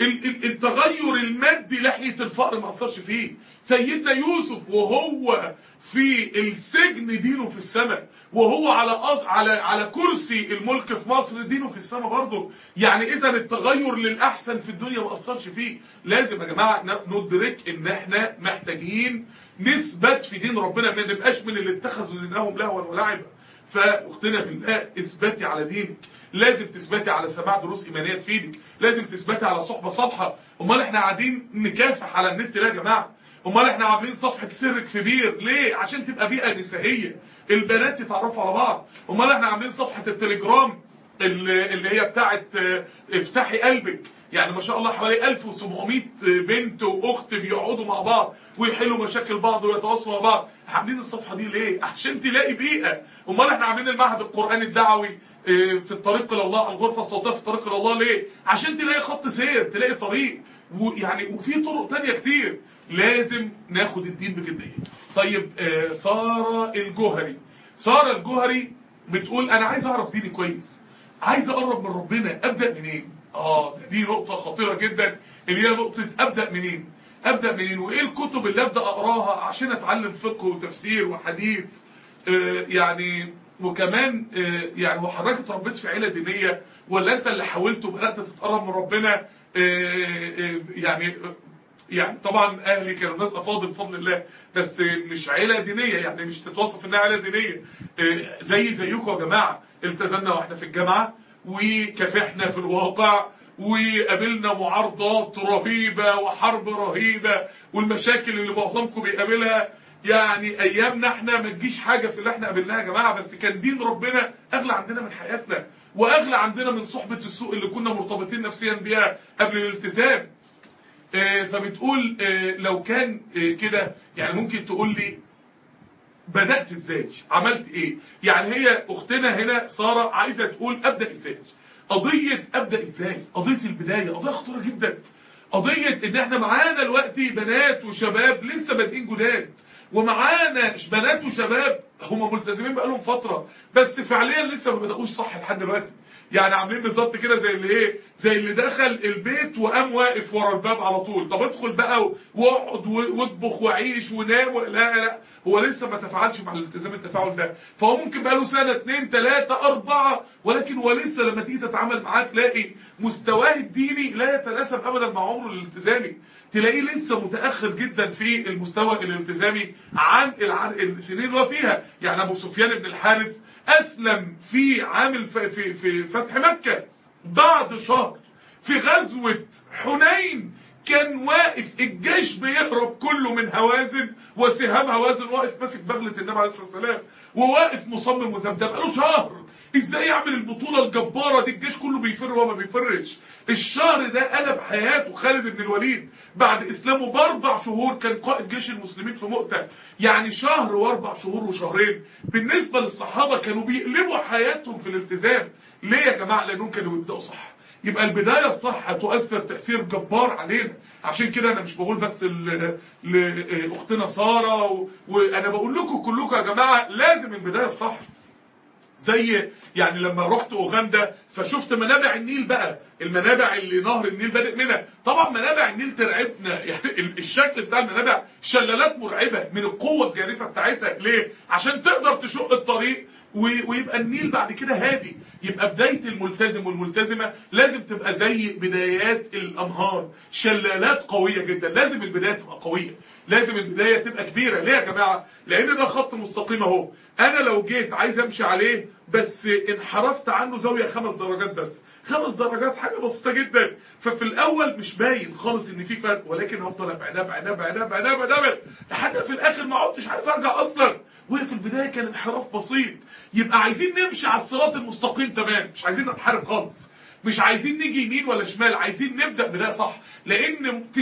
التغير المادي لحية الفقر ما أثرش فيه سيدنا يوسف وهو في السجن دينه في السماء وهو على أص... على على كرسي الملك في مصر دينه في السماء برضه يعني اذا التغير للأحسن في الدنيا ما أثرش فيه لازم يا جماعة ندرك ان احنا محتاجين نثبت في دين ربنا ما نبقاش من اللي اتخذوا دينهم لهوا ولعبا فاختنا في الله اثبتي على دينك لازم تثبتي على سماع دروس ايمانيه تفيدك لازم تثبتي على صحبه صالحه امال احنا قاعدين نكافح على النت ليه يا جماعه امال احنا عاملين صفحه سرك في بير ليه عشان تبقى بيئه نسائيه البنات يتعرفوا على بعض امال احنا عاملين صفحه التليجرام اللي اللي هي بتاعه افتحي قلبك يعني ما شاء الله حوالي 1700 بنت واخت بيقعدوا مع بعض ويحلوا مشاكل بعض ويتواصلوا مع بعض عاملين الصفحه دي ليه عشان تلاقي بيئه امال احنا عاملين المعهد القراني الدعوي في الطريق الى الله الغرفه الصوتيه في الطريق الى الله ليه عشان تلاقي خط سير تلاقي طريق ويعني وفي طرق تانية كتير لازم ناخد الدين بجديه طيب ساره الجوهري ساره الجوهري بتقول انا عايز اعرف ديني كويس عايز اقرب من ربنا ابدا منين اه دي نقطه خطيره جدا اللي هي نقطه ابدا منين ابدا منين وايه الكتب اللي ابدا اقراها عشان اتعلم فقه وتفسير وحديث آه يعني وكمان آه يعني وحضرتك اتربيت في عيله دينيه ولا انت اللي حاولت وبدات تتقرب من ربنا آه يعني يعني طبعا اهلي كانوا ناس افاضل بفضل الله بس مش عيله دينيه يعني مش تتوصف انها عيله دينيه زي زيكم يا جماعه التزمنا واحنا في الجامعه وكافحنا في الواقع وقابلنا معارضات رهيبة وحرب رهيبة والمشاكل اللي معظمكم بيقابلها يعني ايامنا احنا ما تجيش حاجة في اللي احنا قابلناها يا جماعة بس كان دين ربنا اغلى عندنا من حياتنا واغلى عندنا من صحبة السوء اللي كنا مرتبطين نفسيا بيها قبل الالتزام اه فبتقول اه لو كان اه كده يعني ممكن تقول لي بدأت ازاي عملت ايه يعني هي اختنا هنا سارة عايزة تقول ابدأ ازاي قضية ابدأ ازاي قضية البداية قضية خطيرة جدا قضية ان احنا معانا دلوقتي بنات وشباب لسه بادئين جداد ومعانا بنات وشباب هم ملتزمين بقالهم فترة بس فعليا لسه ما بدأوش صح لحد دلوقتي يعني عاملين بالظبط كده زي اللي ايه زي اللي دخل البيت وقام واقف ورا الباب على طول طب ادخل بقى واقعد واطبخ وعيش ونام لا لا هو لسه ما تفاعلش مع الالتزام التفاعل ده فهو ممكن بقى له سنه اثنين ثلاثه اربعه ولكن هو لسه لما تيجي تتعامل معاه تلاقي مستواه الديني لا يتناسب ابدا مع عمره الالتزامي تلاقيه لسه متاخر جدا في المستوى الالتزامي عن السنين اللي هو فيها يعني ابو سفيان بن الحارث أسلم في عام في, في, في فتح مكة بعد شهر في غزوة حنين كان واقف الجيش بيهرب كله من هوازن وسهام هوازن واقف ماسك بغلة النبي عليه الصلاة والسلام وواقف مصمم وذبذب قالوا شهر ازاي يعمل البطوله الجباره دي الجيش كله بيفر وهو ما بيفرش الشهر ده قلب حياته خالد بن الوليد بعد اسلامه باربع شهور كان قائد جيش المسلمين في مؤتة يعني شهر واربع شهور وشهرين بالنسبه للصحابه كانوا بيقلبوا حياتهم في الالتزام ليه يا جماعه لانهم كانوا بيبداوا صح يبقى البداية الصح هتؤثر تأثير جبار علينا عشان كده أنا مش بقول بس ل- لأختنا سارة و- وأنا بقول لكم كلكم يا جماعة لازم البداية الصح زي يعني لما رحت اوغندا فشفت منابع النيل بقى المنابع اللي نهر النيل بادئ منها طبعا منابع النيل ترعبنا يعني ال- الشكل بتاع المنابع شلالات مرعبه من القوه الجارفه بتاعتها ليه عشان تقدر تشق الطريق و- ويبقى النيل بعد كده هادي يبقى بدايه الملتزم والملتزمه لازم تبقى زي بدايات الانهار شلالات قويه جدا لازم البدايه تبقى قويه لازم البدايه تبقى كبيره ليه يا جماعه لان ده خط مستقيم اهو انا لو جيت عايز امشي عليه بس انحرفت عنه زاويه خمس درجات بس خمس درجات حاجه بسيطه جدا ففي الاول مش باين خالص ان في فرق ولكن هفضل ابعد ابعد ابعد ابعد ابعد ابعد لحد في الاخر ما عدتش عارف ارجع اصلا وفي البدايه كان انحراف بسيط يبقى عايزين نمشي على الصراط المستقيم تمام مش عايزين ننحرف خالص مش عايزين نيجي يمين ولا شمال عايزين نبدأ بداية صح لان 90%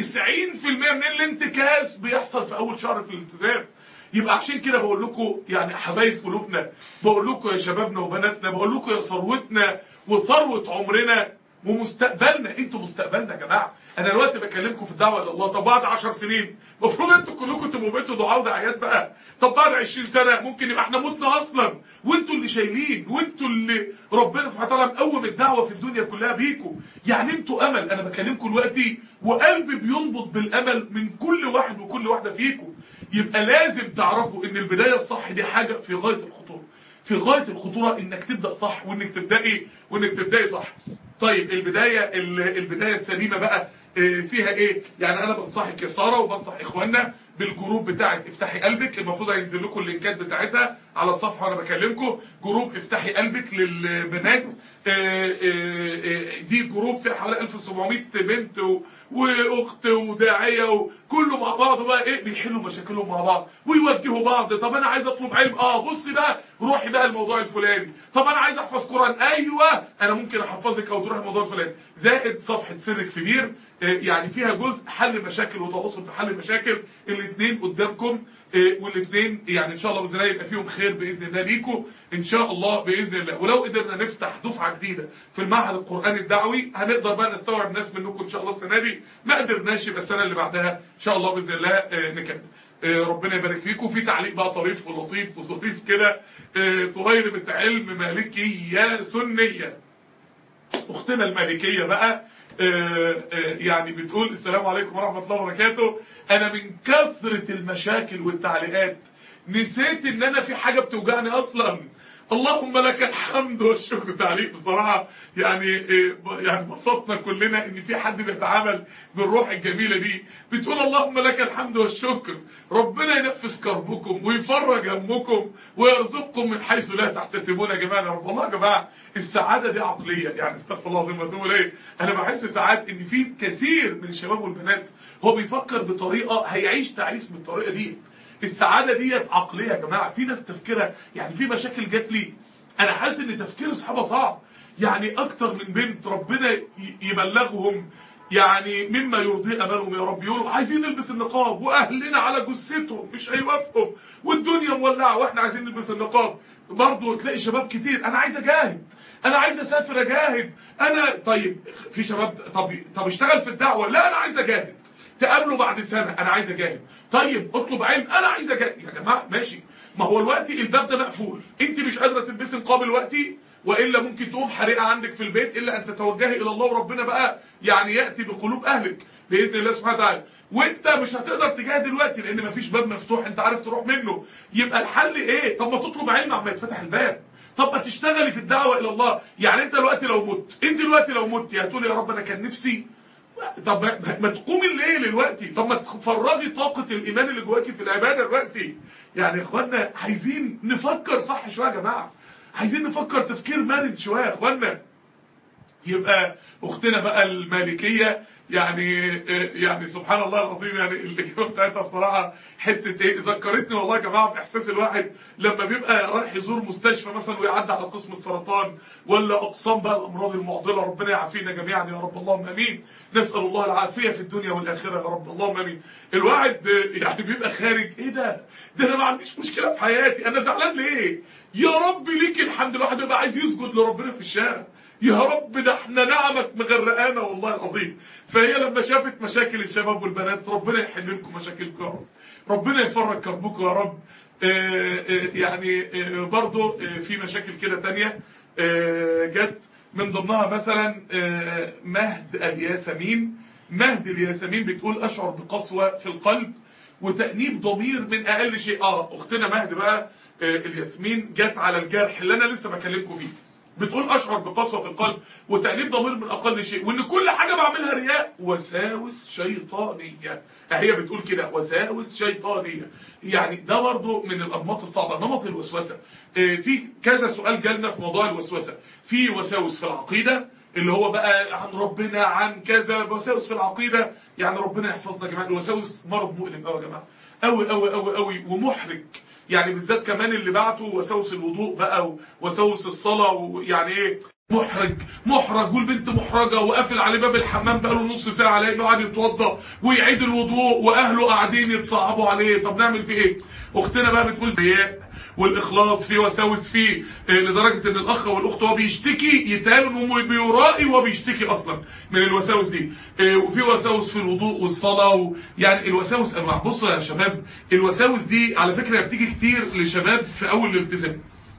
من الانتكاس بيحصل في اول شهر في الالتزام يبقى عشان كده بقول لكم يعني حبايب قلوبنا بقول لكم يا شبابنا وبناتنا بقول لكم يا ثروتنا وثروة عمرنا ومستقبلنا انتوا مستقبلنا يا جماعه انا دلوقتي بكلمكم في الدعوه الى الله طب بعد 10 سنين المفروض انتوا كلكم تبقوا بقيتوا دعاء ودعايات بقى طب بعد 20 سنه ممكن يبقى احنا متنا اصلا وانتوا اللي شايلين وانتوا اللي ربنا سبحانه وتعالى مقوم الدعوه في الدنيا كلها بيكم يعني انتوا امل انا بكلمكم دلوقتي وقلبي بينبض بالامل من كل واحد وكل واحده فيكم يبقى لازم تعرفوا ان البدايه الصح دي حاجه في غايه الخطوره في غايه الخطوره انك تبدا صح وانك تبداي وانك تبداي صح طيب البدايه ال- البدايه السليمه بقى آه، فيها ايه يعني انا بنصحك يا ساره وبنصح اخواننا بالجروب بتاعت افتحي قلبك المفروض هينزل لكم اللينكات بتاعتها على الصفحه وانا بكلمكم جروب افتحي قلبك للبنات آه، آه، آه، دي جروب فيها حوالي 1700 بنت و- واخت وداعيه وكله مع بعض بقى ايه بيحلوا مشاكلهم مع بعض ويوجهوا بعض طب انا عايز اطلب علم اه بصي بقى روحي بقى الموضوع الفلاني طب انا عايز احفظ قران ايوه انا ممكن احفظك او تروحي الموضوع الفلاني زائد صفحه سرك في بير آه، يعني فيها جزء حل مشاكل وتواصل في حل المشاكل الاثنين قدامكم آه، والاثنين يعني ان شاء الله باذن الله يبقى فيهم خير باذن الله ليكم ان شاء الله باذن الله ولو قدرنا نفتح دفعه جديده في المعهد القراني الدعوي هنقدر بقى نستوعب ناس منكم ان شاء الله السنه دي ما قدرناش يبقى السنه اللي بعدها ان شاء الله باذن الله آه، نكمل آه، ربنا يبارك فيكم في تعليق بقى طريف ولطيف وظريف كده آه، طرير علم مالكيه سنيه اختنا المالكية بقى آه، آه، يعني بتقول السلام عليكم ورحمة الله وبركاته انا من كثرة المشاكل والتعليقات نسيت ان انا في حاجة بتوجعني اصلا اللهم لك الحمد والشكر تعليق بصراحة يعني آه، يعني بسطنا كلنا ان في حد بيتعامل بالروح الجميلة دي بتقول اللهم لك الحمد والشكر ربنا ينفس كربكم ويفرج همكم ويرزقكم من حيث لا تحتسبون يا جماعة يا رب والله يا جماعة السعادة دي عقلية يعني استغفر الله العظيم واتوب اليه انا بحس ساعات ان في كثير من الشباب والبنات هو بيفكر بطريقة هيعيش تعيس بالطريقة دي السعادة ديت عقلية يا جماعة في ناس تفكيرها يعني في مشاكل جات لي انا حاسس ان تفكير اصحابها صعب يعني اكتر من بنت ربنا ي- يبلغهم يعني مما يرضي امالهم يا رب يقولوا عايزين نلبس النقاب واهلنا على جثتهم مش هيوافقوا والدنيا مولعه واحنا عايزين نلبس النقاب برضه تلاقي شباب كتير انا عايز اجاهد انا عايز اسافر اجاهد انا طيب في شباب طب طب اشتغل في الدعوه لا انا عايز اجاهد تقابله بعد سنة انا عايز اجاهد طيب اطلب علم انا عايز اجاهد يا جماعة ماشي ما هو الوقت الباب ده مقفول انت مش قادرة تلبسي نقاب الوقتي والا ممكن تقوم حريقة عندك في البيت الا ان تتوجهي الى الله وربنا بقى يعني يأتي بقلوب اهلك باذن الله سبحانه وتعالى وانت مش هتقدر تجاهد دلوقتي لان مفيش باب مفتوح انت عارف تروح منه يبقى الحل ايه طب ما تطلب علم عما يتفتح الباب طب ما تشتغلي في الدعوة الى الله يعني انت دلوقتي لو مت انت دلوقتي لو مت هتقول يا رب انا كان نفسي طب ما- ما تقومي الليل دلوقتي طب ما تفرغي طاقة الإيمان اللي جواكي في العبادة دلوقتي يعني يا إخوانا عايزين نفكر صح شوية يا جماعة عايزين نفكر تفكير مارد شوية يا إخوانا يبقى اختنا بقى المالكيه يعني يعني سبحان الله العظيم يعني الاجابه بتاعتها بصراحه حته ايه ذكرتني والله يا جماعه باحساس الواحد لما بيبقى رايح يزور مستشفى مثلا ويعدي على قسم السرطان ولا اقسام بقى الامراض المعضله ربنا يعافينا جميعا يا رب اللهم امين نسال الله العافيه في الدنيا والاخره يا رب اللهم امين الواحد يعني بيبقى خارج ايه ده ده انا ما عنديش مشكله في حياتي انا زعلان ليه يا رب ليك الحمد الواحد بيبقى عايز يسجد لربنا في الشارع يا رب ده احنا نعمك مغرقانا والله العظيم فهي لما شافت مشاكل الشباب والبنات ربنا يحل لكم مشاكلكم يا رب ربنا يفرج كربكم يا رب آآ آآ يعني آآ برضو في مشاكل كده تانية جت من ضمنها مثلا مهد الياسمين مهد الياسمين بتقول اشعر بقسوة في القلب وتأنيب ضمير من اقل شيء اه اختنا مهد بقى الياسمين جت على الجرح اللي انا لسه بكلمكم فيه بتقول اشعر بقسوه في القلب وتأنيب ضمير من اقل شيء وان كل حاجه بعملها رياء وساوس شيطانيه هي بتقول كده وساوس شيطانيه يعني ده برضه من الانماط الصعبه نمط الوسوسه في كذا سؤال جالنا في موضوع الوسوسه في وساوس في العقيده اللي هو بقى عن ربنا عن كذا وساوس في العقيده يعني ربنا يحفظنا يا جماعه الوساوس مرض مؤلم قوي يا جماعه قوي قوي قوي قوي ومحرج يعني بالذات كمان اللي بعته وسوس الوضوء بقى وسوس الصلاة ويعني ايه محرج محرج والبنت محرجة وقافل عليه باب الحمام بقى له نص ساعة لانه قاعد يتوضى ويعيد الوضوء واهله قاعدين يتصعبوا عليه طب نعمل فيه ايه اختنا بقى بتقول رياء والاخلاص فيه وساوس فيه إيه لدرجة ان الاخ والاخت هو بيشتكي يتقال انه بيرائي وبيشتكي اصلا من الوساوس دي إيه وفي وساوس في الوضوء والصلاة و... يعني الوساوس انواع بصوا يا شباب الوساوس دي على فكرة بتيجي كتير لشباب في اول الالتزام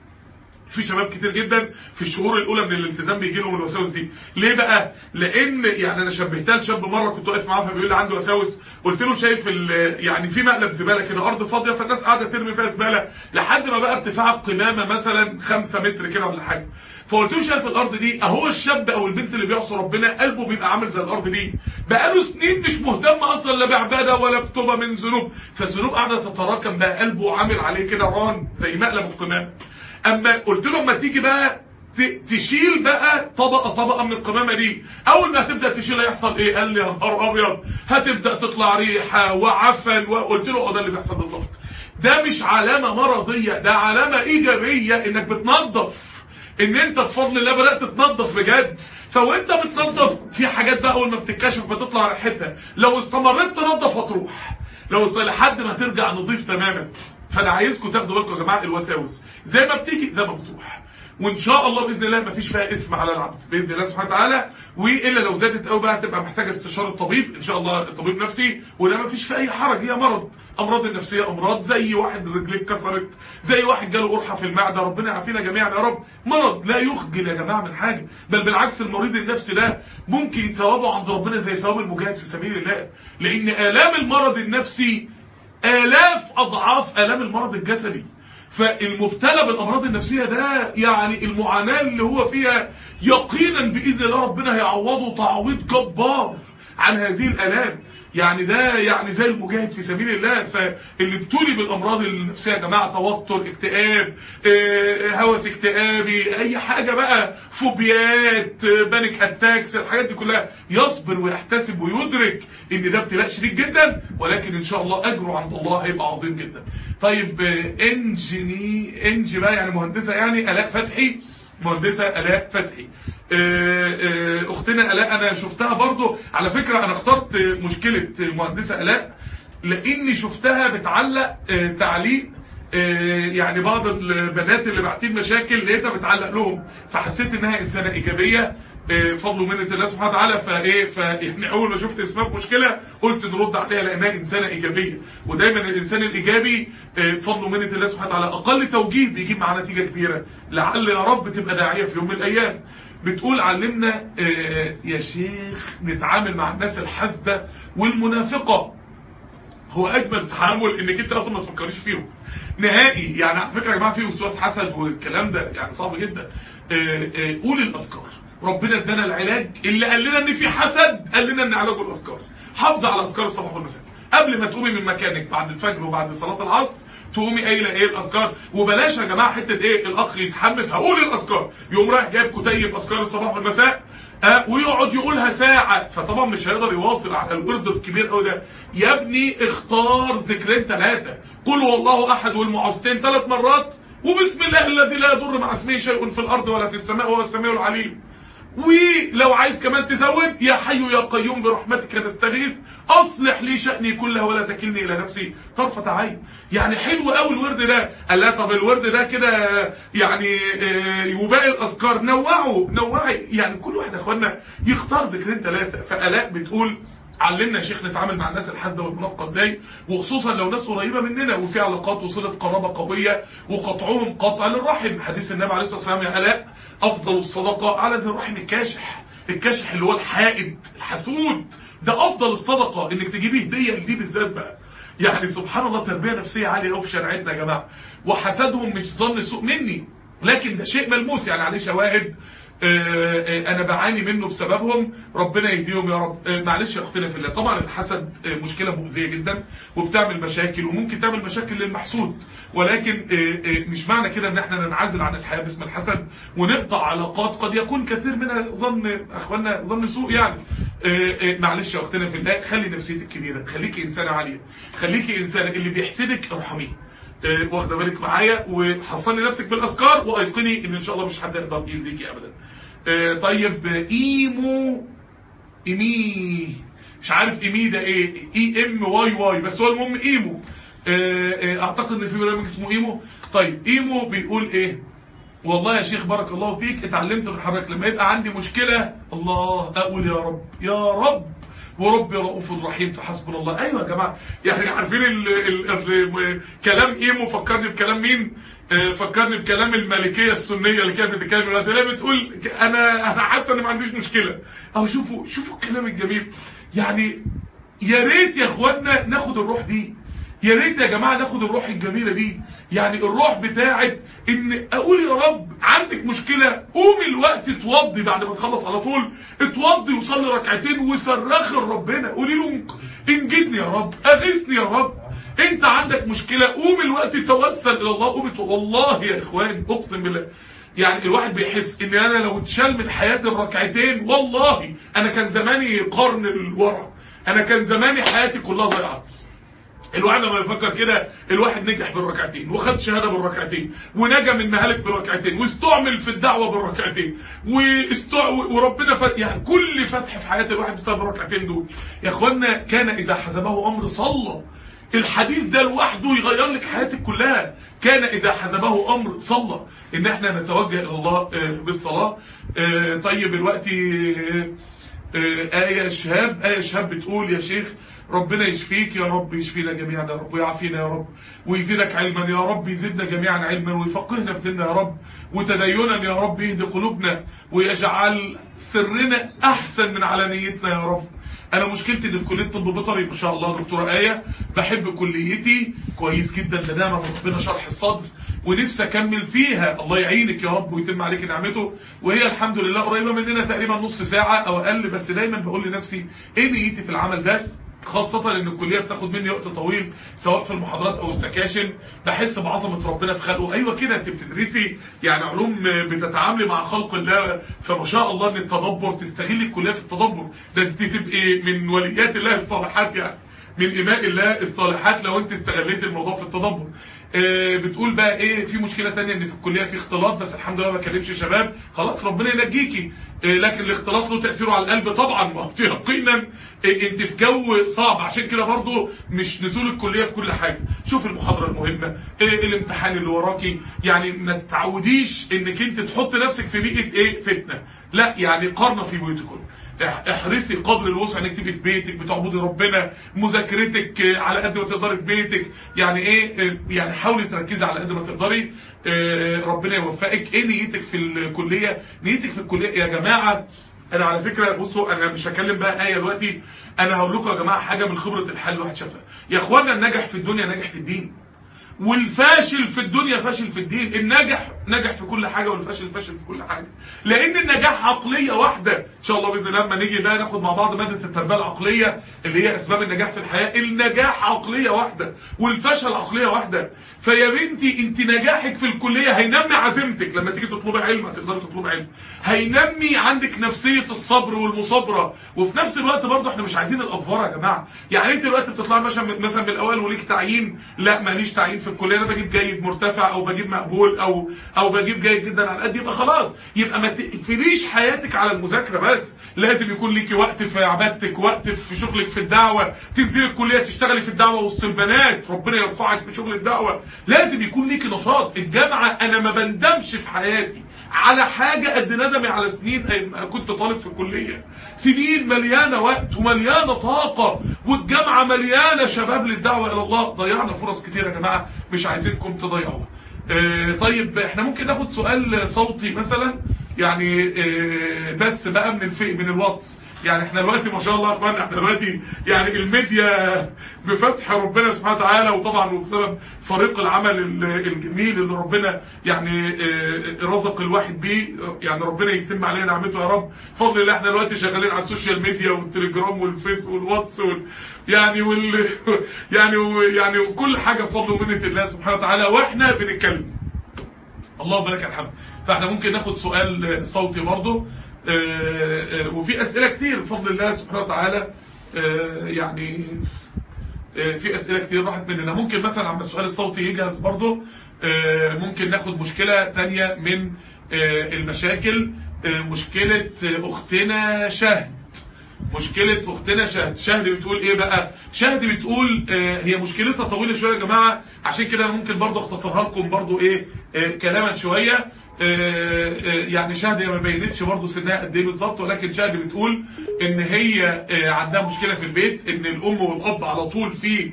في شباب كتير جدا في الشهور الاولى من الالتزام بيجي لهم الوساوس دي ليه بقى لان يعني انا شبهتها لشاب مره كنت واقف معاه فبيقول لي عنده وساوس قلت له شايف يعني في مقلب زباله كده ارض فاضيه فالناس قاعده ترمي فيها زباله لحد ما بقى ارتفاع القمامه مثلا 5 متر كده ولا حاجه فقلت له شايف الارض دي اهو الشاب او البنت اللي بيعصي ربنا قلبه بيبقى عامل زي الارض دي بقاله سنين مش مهتم اصلا لا بعباده ولا بتوبه من ذنوب فالذنوب قاعده تتراكم بقى قلبه عامل عليه كده ران زي مقلب القمامه اما قلت له اما تيجي بقى تشيل بقى طبقة طبقة من القمامة دي اول ما هتبدأ تشيل هيحصل ايه قال لي يا نهار ابيض هتبدأ تطلع ريحة وعفن وقلت له ده اللي بيحصل بالظبط ده مش علامة مرضية ده علامة ايجابية انك بتنظف ان انت بفضل الله بدأت تتنظف بجد فوانت بتنظف في حاجات بقى اول ما بتتكشف بتطلع ريحتها لو استمريت تنظف هتروح لو لحد ما ترجع نظيف تماما فانا عايزكم تاخدوا بالكم يا جماعه الوساوس زي ما بتيجي زي ما بتروح وان شاء الله باذن الله مفيش فيها اسم على العبد باذن الله سبحانه وتعالى والا لو زادت قوي بقى هتبقى محتاجه استشاره الطبيب ان شاء الله الطبيب نفسي وده مفيش فيه اي حرج هي مرض امراض النفسيه امراض زي واحد رجليه اتكسرت زي واحد جاله قرحه في المعده ربنا يعافينا جميعا يا رب مرض لا يخجل يا جماعه من حاجه بل بالعكس المريض النفسي ده ممكن ثوابه عند ربنا زي ثواب المجاهد في سبيل الله لان الام المرض النفسي آلاف أضعاف آلام المرض الجسدي فالمبتلى بالأمراض النفسية ده يعني المعاناة اللي هو فيها يقينا بإذن الله ربنا هيعوضه تعويض جبار عن هذه الآلام يعني ده يعني زي المجاهد في سبيل الله فاللي ابتلي بالامراض النفسيه يا جماعه توتر اكتئاب اه هوس اكتئابي اي حاجه بقى فوبيات بانيك اتاكس الحاجات دي كلها يصبر ويحتسب ويدرك ان ده ابتلاء شديد جدا ولكن ان شاء الله اجره عند الله هيبقى عظيم جدا طيب انجني انجي بقى يعني مهندسه يعني الاء فتحي مهندسة ألاء فتحي أختنا ألاء أنا شفتها برضو على فكرة أنا اخترت مشكلة مهندسة ألاء لأني شفتها بتعلق تعليق يعني بعض البنات اللي باعتين مشاكل لقيتها بتعلق لهم فحسيت انها انسانة ايجابية فضل ومنة الله سبحانه وتعالى فايه فيعني اول ما شفت اسمها مشكلة قلت نرد عليها لانها انسانة ايجابية ودايما الانسان الايجابي فضل ومنة الله سبحانه وتعالى اقل توجيه بيجيب معاه نتيجة كبيرة لعل يا رب تبقى داعية في يوم من الايام بتقول علمنا يا شيخ نتعامل مع الناس الحاسدة والمنافقة هو اجمل تعامل انك انت اصلا ما تفكريش فيهم نهائي يعني على فكره يا جماعه في وسواس حسد والكلام ده يعني صعب جدا قول الاذكار ربنا ادانا العلاج اللي قال لنا ان في حسد قال لنا ان علاجه الاذكار حافظ على اذكار الصباح والمساء قبل ما تقومي من مكانك بعد الفجر وبعد صلاه العصر تقومي قايله ايه الاذكار وبلاش يا جماعه حته ايه الاخ يتحمس هقول الاذكار يقوم رايح جايب كتيب اذكار الصباح والمساء أه ويقعد يقولها ساعة فطبعا مش هيقدر يواصل على الورد الكبير قوي ده يا ابني اختار ذكرين ثلاثة قل والله احد والمعوذتين ثلاث مرات وبسم الله الذي لا يضر مع اسمه شيء في الارض ولا في السماء وهو السميع العليم ولو عايز كمان تزود يا حي يا قيوم برحمتك نستغيث اصلح لي شأني كله ولا تكلني الى نفسي طرفة عين يعني حلو قوي الورد ده قال لا طب الورد ده كده يعني وباقي الاذكار نوعوا نوعي يعني كل واحد يا اخوانا يختار ذكرين ثلاثة فالاء بتقول علمنا يا شيخ نتعامل مع الناس الحاسده والمنافقه ازاي وخصوصا لو ناس قريبه مننا وفي علاقات وصله قرابه قويه وقطعهم قطع للرحم حديث النبي عليه الصلاه والسلام يا الاء افضل الصدقه على ذي الرحم الكاشح الكاشح اللي هو الحائد الحسود ده افضل الصدقه انك تجيبي هديه لدي بالذات بقى يعني سبحان الله تربيه نفسيه عاليه قوي في شريعتنا يا جماعه وحسدهم مش ظن سوء مني لكن ده شيء ملموس يعني عليه شواهد انا بعاني منه بسببهم ربنا يهديهم يا رب معلش اختنا في الله طبعا الحسد مشكلة مؤذية جدا وبتعمل مشاكل وممكن تعمل مشاكل للمحسود ولكن مش معنى كده ان احنا ننعزل عن الحياة باسم الحسد ونقطع علاقات قد يكون كثير منها ظن اخوانا ظن سوء يعني معلش يا اختنا في الله خلي نفسيتك كبيرة خليكي انسانة عالية خليكي انسانة اللي بيحسدك ارحميه واخده بالك معايا وحصلي نفسك بالاذكار وايقني ان ان شاء الله مش حد يقدر يأذيكي ابدا طيب ايمو ايمي مش عارف ايمي ده ايه اي ام واي واي بس هو المهم ايمو اعتقد ان في برنامج اسمه ايمو طيب ايمو بيقول ايه والله يا شيخ بارك الله فيك اتعلمت من حضرتك لما يبقى عندي مشكلة الله اقول يا رب يا رب وربي رؤوف رحيم فحسبنا الله ايوه يا جماعه يعني عارفين ال ال ال كلام ايه فكرني بكلام مين فكرني بكلام المالكيه السنيه اللي كانت بتتكلم دلوقتي ليه بتقول انا انا حاسه ان ما عنديش مشكله اهو شوفوا شوفوا الكلام الجميل يعني يا ريت يا اخوانا ناخد الروح دي يا ريت يا جماعه ناخد الروح الجميله دي يعني الروح بتاعت ان اقول يا رب عندك مشكله قومي الوقت اتوضي بعد ما تخلص على طول اتوضي وصلي ركعتين وصرخي لربنا قولي له انجدني يا رب اغيثني يا رب انت عندك مشكله قوم الوقت توسل الى الله قوم والله يا اخوان اقسم بالله يعني الواحد بيحس ان انا لو اتشال من حياتي الركعتين والله انا كان زماني قرن الورع انا كان زماني حياتي كلها ضيعت الواحد لما يفكر كده الواحد نجح بالركعتين وخد شهاده بالركعتين ونجا من مهالك بالركعتين واستعمل في الدعوه بالركعتين واستع... وربنا فتح يعني كل فتح في حياه الواحد بسبب الركعتين دول يا اخوانا كان اذا حزبه امر صلى الحديث ده لوحده يغير لك حياتك كلها كان اذا حزبه امر صلى ان احنا نتوجه الى الله بالصلاه طيب الوقت آية شهاب آية شهاب بتقول يا شيخ ربنا يشفيك يا رب يشفينا جميعا يا رب ويعافينا يا رب ويزيدك علما يا رب يزيدنا جميعا علما ويفقهنا في ديننا يا رب وتدينا يا رب يهدي قلوبنا ويجعل سرنا احسن من علانيتنا يا رب انا مشكلتي ان في كليه طب بيطري ما شاء الله دكتوره ايه بحب كليتي كويس جدا ده نعمه من ربنا شرح الصدر ونفسي اكمل فيها الله يعينك يا رب ويتم عليك نعمته وهي الحمد لله قريبه مننا تقريبا نص ساعه او اقل بس دايما بقول لنفسي ايه نيتي في العمل ده خاصة ان الكلية بتاخد مني وقت طويل سواء في المحاضرات او السكاشن بحس بعظمة ربنا في خلقه ايوه كده انت بتدرسي يعني علوم بتتعاملي مع خلق الله فما شاء الله ان التدبر تستغلي الكلية في التدبر ده انت تبقي من وليات الله الصالحات يعني من إماء الله الصالحات لو انت استغليت الموضوع في التدبر آه بتقول بقى ايه في مشكلة تانية ان في الكلية في اختلاط بس الحمد لله ما بكلمش شباب خلاص ربنا ينجيكي آه لكن الاختلاط له تأثيره على القلب طبعا ما في يقينا آه انت في جو صعب عشان كده برضو مش نزول الكلية في كل حاجة شوف المحاضرة المهمة الامتحان اللي وراكي يعني ما تعوديش انك انت تحط نفسك في بيئة ايه فتنة لا يعني قارنة في بيوتكم احرصي قدر الوسع انك تبقي في بيتك بتعبدي ربنا مذاكرتك على قد ما تقدري في بيتك يعني ايه يعني حاولي تركزي على قد ما تقدري ربنا يوفقك ايه نيتك في الكليه نيتك في الكليه يا جماعه انا على فكره بصوا انا مش هكلم بقى ايه دلوقتي انا هقول لكم يا جماعه حاجه من خبره الحل الواحد شافها يا اخوانا الناجح في الدنيا ناجح في الدين والفاشل في الدنيا فاشل في الدين الناجح نجح في كل حاجة والفاشل فاشل في كل حاجة لان النجاح عقلية واحدة ان شاء الله باذن الله لما نيجي بقى ناخد مع بعض مادة التربية العقلية اللي هي اسباب النجاح في الحياة النجاح عقلية واحدة والفشل عقلية واحدة فيا بنتي انت نجاحك في الكلية هينمي عزيمتك لما تيجي تطلبي علم هتقدري تطلبي علم هينمي عندك نفسية الصبر والمصابرة وفي نفس الوقت برضه احنا مش عايزين الافوره يا جماعه يعني انت دلوقتي بتطلع مثلا مثلا من الاوائل وليك تعيين لا ماليش تعيين في الكليه انا بجيب جيد مرتفع او بجيب مقبول او او بجيب جيد جدا على قد يبقى خلاص يبقى ما تقفليش حياتك على المذاكره بس لازم يكون ليكي وقت في عبادتك وقت في شغلك في الدعوه تنزلي الكليه تشتغلي في الدعوه وسط البنات ربنا يرفعك بشغل الدعوه لازم يكون ليكي نشاط الجامعه انا ما بندمش في حياتي على حاجة قد ندمي على سنين أيام كنت طالب في الكلية سنين مليانة وقت ومليانة طاقة والجامعة مليانة شباب للدعوة إلى الله ضيعنا فرص كتير يا جماعة مش عايزينكم تضيعوها آه طيب احنا ممكن ناخد سؤال صوتي مثلا يعني آه بس بقى من الفئ من الواتس يعني احنا دلوقتي ما شاء الله يا اخوانا احنا دلوقتي يعني الميديا بفتح ربنا سبحانه وتعالى وطبعا بسبب فريق العمل الجميل اللي ربنا يعني رزق الواحد بيه يعني ربنا يتم علينا نعمته يا رب فضل الله احنا دلوقتي شغالين على السوشيال ميديا والتليجرام والفيس والواتس وال يعني وال يعني يعني وكل حاجه بفضل ومنه الله سبحانه وتعالى واحنا بنتكلم اللهم لك الحمد فاحنا ممكن ناخد سؤال صوتي برضه وفي أسئلة كتير بفضل الله سبحانه وتعالى يعني في أسئلة كتير راحت مننا ممكن مثلا عم السؤال الصوتي يجهز برضه ممكن ناخد مشكلة تانية من المشاكل مشكلة أختنا شهد مشكلة أختنا شهد شهد بتقول إيه بقى شهد بتقول هي مشكلتها طويلة شوية يا جماعة عشان كده أنا ممكن برضه اختصرها لكم برضه إيه كلاما شوية يعني شهد هي ما بينتش برضه سنها قد ايه بالظبط ولكن شهد بتقول ان هي عندها مشكله في البيت ان الام والاب على طول في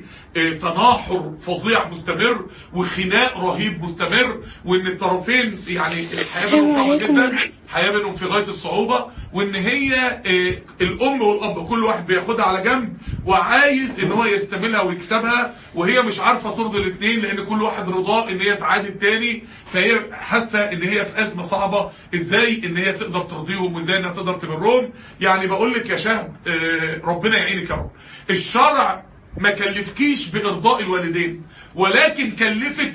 تناحر فظيع مستمر وخناق رهيب مستمر وان الطرفين يعني الحياه بينهم صعبه جدا الحياه بينهم في غايه الصعوبه وان هي الام والاب كل واحد بياخدها على جنب وعايز ان هو يستملها ويكسبها وهي مش عارفه ترضي الاثنين لان كل واحد رضاه ان هي تعادي الثاني فهي حاسه ان هي في ازمه صعبه ازاي ان هي تقدر ترضيهم وازاي انها تقدر تبرهم يعني بقول لك يا شهد ربنا يعينك يا رب الشرع ما كلفكيش بارضاء الوالدين ولكن كلفك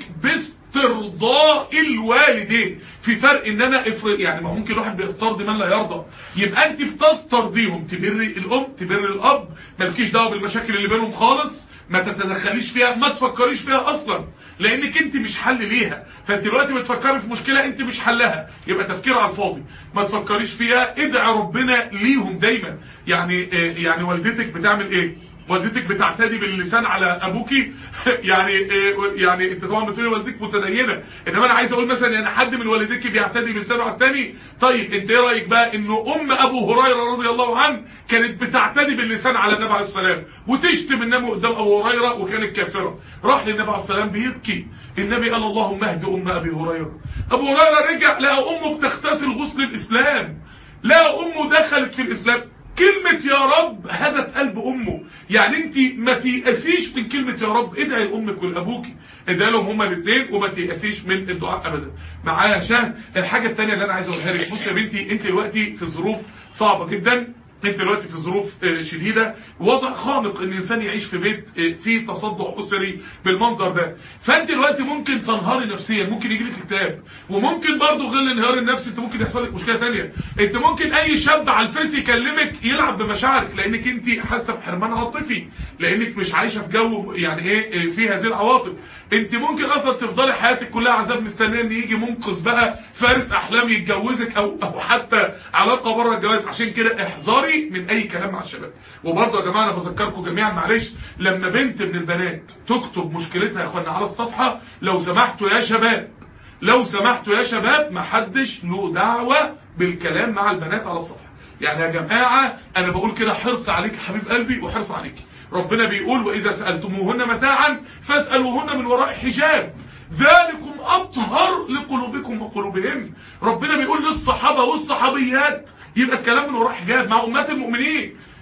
باسترضاء الوالدين في فرق ان انا افرض يعني ما ممكن الواحد بيسترضي من لا يرضى يبقى انت بتسترضيهم تبري الام تبري الاب مالكيش دعوه بالمشاكل اللي بينهم خالص ما تتدخليش فيها ما تفكريش فيها اصلا لانك انت مش حل ليها فانت دلوقتي بتفكري في مشكله انت مش حلها يبقى تفكير على الفاضي ما تفكريش فيها ادعي ربنا ليهم دايما يعني يعني والدتك بتعمل ايه والدتك بتعتدي باللسان على ابوكي يعني يعني انت طبعا بتقولي والدتك متدينه انما انا عايز اقول مثلا يعني حد من والديك بيعتدي بلسانه على الثاني طيب انت ايه رايك بقى انه ام ابو هريره رضي الله عنه كانت بتعتدي باللسان على النبي عليه السلام وتشتم النبي قدام ابو هريره وكانت كافره راح للنبي عليه السلام بيبكي النبي قال اللهم اهد ام ابي هريره ابو هريره رجع لقى امه بتغتسل غسل الاسلام لقى امه دخلت في الاسلام كلمة يا رب هدت قلب امه يعني انت ما تيأسيش من كلمة يا رب ادعي لامك ولابوك ادعي لهم هما الاثنين وما تيأسيش من الدعاء ابدا معايا شهد الحاجة الثانية اللي انا عايز اقولها لك بص يا بنتي انت دلوقتي في ظروف صعبة جدا انت دلوقتي في ظروف شديدة وضع خانق ان الانسان يعيش في بيت فيه تصدع اسري بالمنظر ده فانت دلوقتي ممكن تنهاري نفسيا ممكن يجي لك اكتئاب وممكن برضه غير الانهيار النفسي انت ممكن يحصل لك مشكله ثانيه انت ممكن اي شاب على الفيس يكلمك يلعب بمشاعرك لانك انت حاسه بحرمان عاطفي لانك مش عايشه في جو يعني ايه في هذه العواطف انت ممكن اصلا تفضلي حياتك كلها عذاب مستنيه ان يجي منقذ بقى فارس احلام يتجوزك او او حتى علاقه بره الجواز عشان كده احذري من اي كلام مع الشباب وبرضه يا جماعه انا بذكركم جميعا معلش لما بنت من البنات تكتب مشكلتها يا اخوانا على الصفحه لو سمحتوا يا شباب لو سمحتوا يا شباب ما حدش له دعوه بالكلام مع البنات على الصفحه يعني يا جماعه انا بقول كده حرص عليك حبيب قلبي وحرص عليك ربنا بيقول واذا سالتموهن متاعا فاسالوهن من وراء حجاب ذلكم اطهر لقلوبكم وقلوبهم ربنا بيقول للصحابه والصحابيات يبقى الكلام من وراء حجاب مع امهات المؤمنين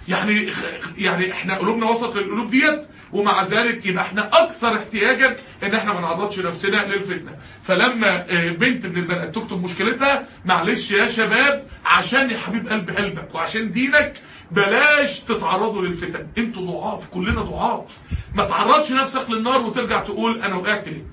يعني يعني احنا قلوبنا وصلت للقلوب ديت ومع ذلك يبقى احنا اكثر احتياجا ان احنا ما نعرضش نفسنا للفتنه فلما بنت من البنات تكتب مشكلتها معلش يا شباب عشان يا حبيب قلب قلبك وعشان دينك بلاش تتعرضوا للفتن انتوا ضعاف كلنا ضعاف ما تعرضش نفسك للنار وترجع تقول انا وقعت ليه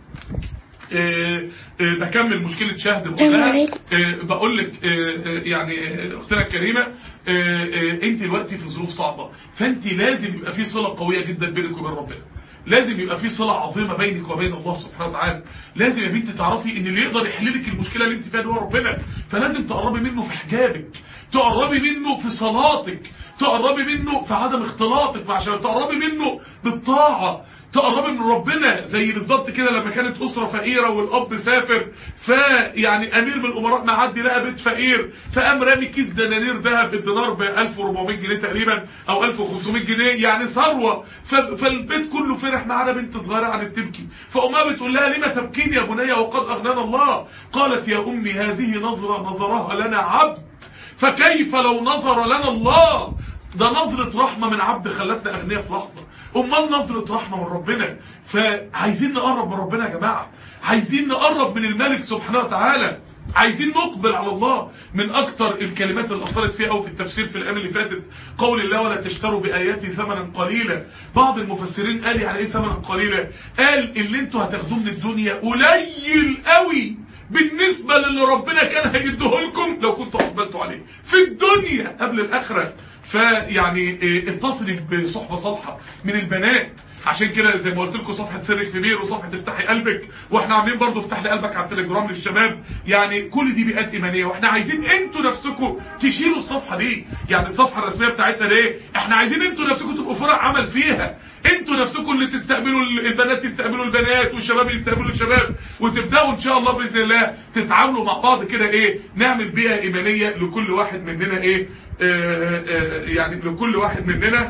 أه أه بكمل مشكلة شهد بقولها أه بقول لك يعني اختنا الكريمة انت دلوقتي في ظروف صعبة فانت لازم يبقى في صلة قوية جدا بينك وبين ربنا لازم يبقى في صلة عظيمة بينك وبين الله سبحانه وتعالى لازم يا بنتي تعرفي ان اللي يقدر يحل لك المشكلة اللي انت فيها هو ربنا فلازم تقربي منه في حجابك تقربي منه في صلاتك تقربي منه في عدم اختلاطك عشان تقربي منه بالطاعة تقربي من ربنا زي بالظبط كده لما كانت أسرة فقيرة والأب سافر فيعني أمير من الأمراء معدي لقى بيت فقير فقام رامي كيس دنانير ذهب الدينار ب 1400 جنيه تقريبا أو 1500 جنيه يعني ثروة فالبيت كله فرح ما عدا بنت صغيرة قعدت تبكي فأمها بتقول لها لما تبكين يا بني وقد أغنانا الله قالت يا أمي هذه نظرة نظرها لنا عبد فكيف لو نظر لنا الله ده نظرة رحمة من عبد خلتنا أغنياء في لحظة أمال نظرة رحمة من ربنا فعايزين نقرب من ربنا يا جماعة عايزين نقرب من الملك سبحانه وتعالى عايزين نقبل على الله من اكتر الكلمات اللي اثرت فيها او في التفسير في الايام اللي فاتت قول الله ولا تشتروا باياتي ثمنا قليلا بعض المفسرين قال يعني ايه ثمنا قليلا قال اللي انتوا هتاخدوه من الدنيا قليل قوي بالنسبة للي ربنا كان هيديه لكم لو كنتوا اقبلتوا عليه في الدنيا قبل الاخرة فيعني اتصلي بصحبة صالحة من البنات عشان كده زي ما قلت لكم صفحة سرك في بير وصفحة افتحي قلبك واحنا عاملين برضو افتح لي قلبك على التليجرام للشباب يعني كل دي بيئات ايمانية واحنا عايزين انتوا نفسكم تشيلوا الصفحة دي يعني الصفحة الرسمية بتاعتنا ليه احنا عايزين انتوا نفسكم تبقوا فرق عمل فيها انتوا نفسكم اللي تستقبلوا البنات يستقبلوا البنات والشباب يستقبلوا الشباب وتبداوا ان شاء الله باذن الله تتعاملوا مع بعض كده ايه نعمل بيئة ايمانية لكل واحد مننا ايه اه اه يعني لكل واحد مننا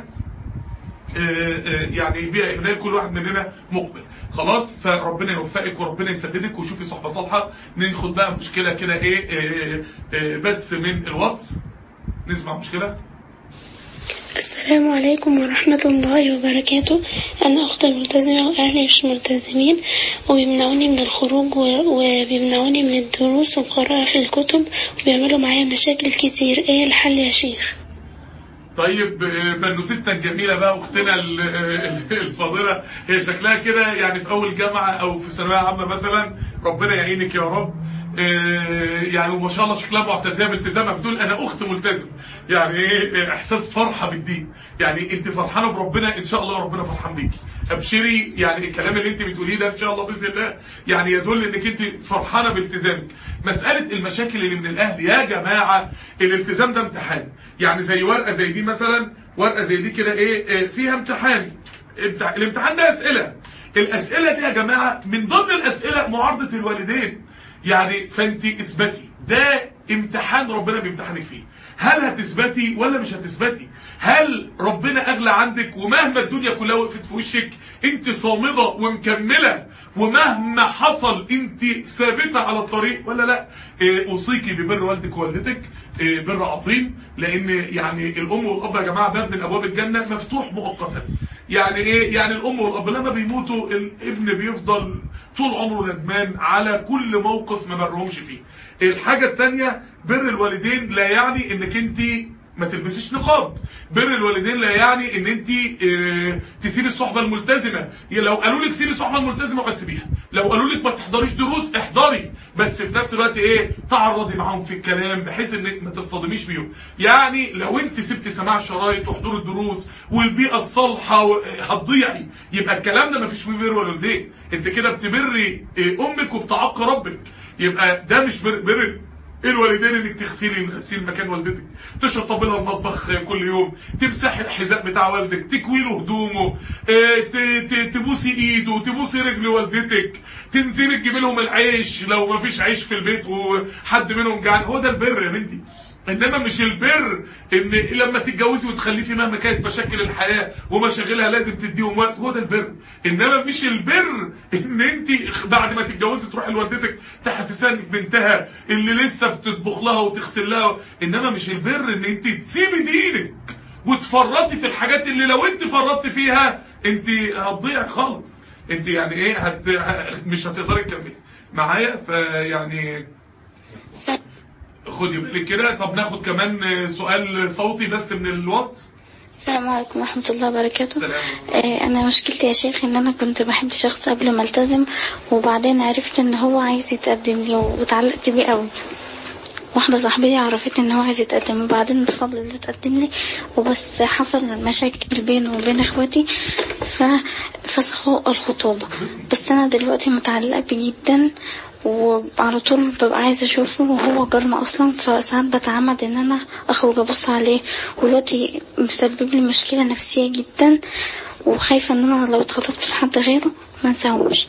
يعني بيئة إيمانية كل واحد مننا مقبل خلاص فربنا يوفقك وربنا يسددك وشوفي صحبة صالحة ناخد بقى مشكلة كده إيه, إيه, إيه بس من الواتس نسمع مشكلة السلام عليكم ورحمة الله وبركاته أنا أخت ملتزمة وأهلي مش ملتزمين وبيمنعوني من الخروج وبيمنعوني من الدروس والقراءة في الكتب وبيعملوا معايا مشاكل كتير إيه الحل يا شيخ؟ طيب بنوتتنا الجميلة بقى واختنا الفاضلة هي شكلها كده يعني في اول جامعة او في ثانوية عامة مثلا ربنا يعينك يا رب يعني وما شاء الله شكلها معتزيه بالتزامها بتقول انا اخت ملتزم يعني ايه احساس فرحه بالدين يعني انت فرحانه بربنا ان شاء الله ربنا فرحان بيكي ابشري يعني الكلام اللي انت بتقوليه ده ان شاء الله باذن الله يعني يدل انك انت فرحانه بالتزامك مساله المشاكل اللي من الاهل يا جماعه الالتزام ده امتحان يعني زي ورقه زي دي مثلا ورقه زي دي كده ايه فيها امتحان الامتحان ده اسئله الاسئله دي يا جماعه من ضمن الاسئله معارضه الوالدين يعني فانت اثبتي ده امتحان ربنا بيمتحنك فيه هل هتثبتي ولا مش هتثبتي هل ربنا اغلى عندك ومهما الدنيا كلها وقفت في وشك انت صامدة ومكملة ومهما حصل انت ثابتة على الطريق ولا لا اه اوصيكي ببر والدك ووالدتك اه بر عظيم لان يعني الام والاب يا جماعة باب من ابواب الجنة مفتوح مؤقتا يعني ايه يعني الام والاب لما بيموتوا الابن بيفضل طول عمره ندمان على كل موقف ما مرهمش فيه الحاجة التانية بر الوالدين لا يعني انك انت ما تلبسيش نقاب بر الوالدين لا يعني ان انت اه تسيبي الصحبة الملتزمة لو قالوا لك سيبي الصحبة الملتزمة ما تسيبيها لو قالوا لك ما تحضريش دروس احضري بس في نفس الوقت ايه تعرضي معاهم في الكلام بحيث انك ما تصطدميش بيهم يعني لو انت سبتي سماع الشرايط وحضور الدروس والبيئة الصالحة هتضيعي يبقى الكلام ده ما فيش فيه بر والدين انت كده بتبري اه امك وبتعق ربك يبقى ده مش بر, بر الوالدين انك تغسلي غسيل مكان والدتك تشطبي لها المطبخ كل يوم تمسحي الحذاء بتاع والدك تكوي له هدومه تبوسي ايده تبوسي رجل والدتك تنزلي تجيبي لهم العيش لو ما فيش عيش في البيت وحد منهم جعان هو ده البر يا بنتي انما مش البر ان لما تتجوزي وتخلفي مهما كانت مشاكل الحياة ومشاغلها لازم تديهم وقت هو ده البر انما مش البر ان انت بعد ما تتجوزي تروحي لوالدتك تحسسها انك بنتها اللي لسه بتطبخ لها وتغسل لها انما مش البر ان انت تسيبي دينك وتفرطي في الحاجات اللي لو انت فرطتي فيها انت هتضيع خالص انت يعني ايه هت... ه- مش هتقدري تكملي معايا فيعني خدي بالك كده طب ناخد كمان سؤال صوتي بس من الواتس السلام عليكم ورحمة الله وبركاته سلام. آه، أنا مشكلتي يا شيخ إن أنا كنت بحب شخص قبل ما التزم وبعدين عرفت إن هو عايز يتقدم لي واتعلقت بيه قوي واحدة صاحبتي عرفت إن هو عايز يتقدم وبعدين بفضل الله اتقدم لي وبس حصل مشاكل بينه وبين إخواتي ففسخوا الخطوبة بس أنا دلوقتي متعلقة بيه جدا وعلى طول ببقى عايزة اشوفه وهو جارنا اصلا فساعات بتعمد ان انا اخرج ابص عليه ودلوقتي مسبب لي مشكلة نفسية جدا وخايفة ان انا لو اتخطبت لحد غيره ما انساهوش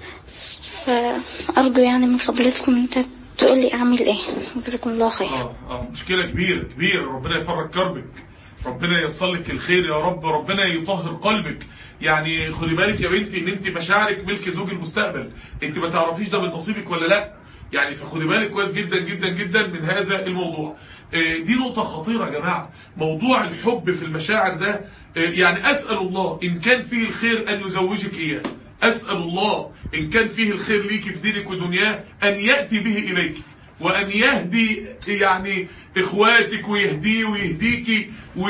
فارجو يعني من فضلتكم انت تقولي اعمل ايه جزاكم الله خير اه اه مشكلة كبيرة كبيرة ربنا يفرج كربك ربنا ييسر لك الخير يا رب ربنا يطهر قلبك يعني خدي بالك يا بنتي ان انت مشاعرك ملك زوج المستقبل انت ما تعرفيش ده من نصيبك ولا لا يعني فخدي بالك كويس جدا جدا جدا من هذا الموضوع آه، دي نقطة خطيرة يا جماعة موضوع الحب في المشاعر ده آه، يعني أسأل الله إن كان فيه الخير أن يزوجك إياه أسأل الله إن كان فيه الخير ليك في دينك ودنياه أن يأتي به إليك وأن يهدي يعني إخواتك ويهديه ويهديك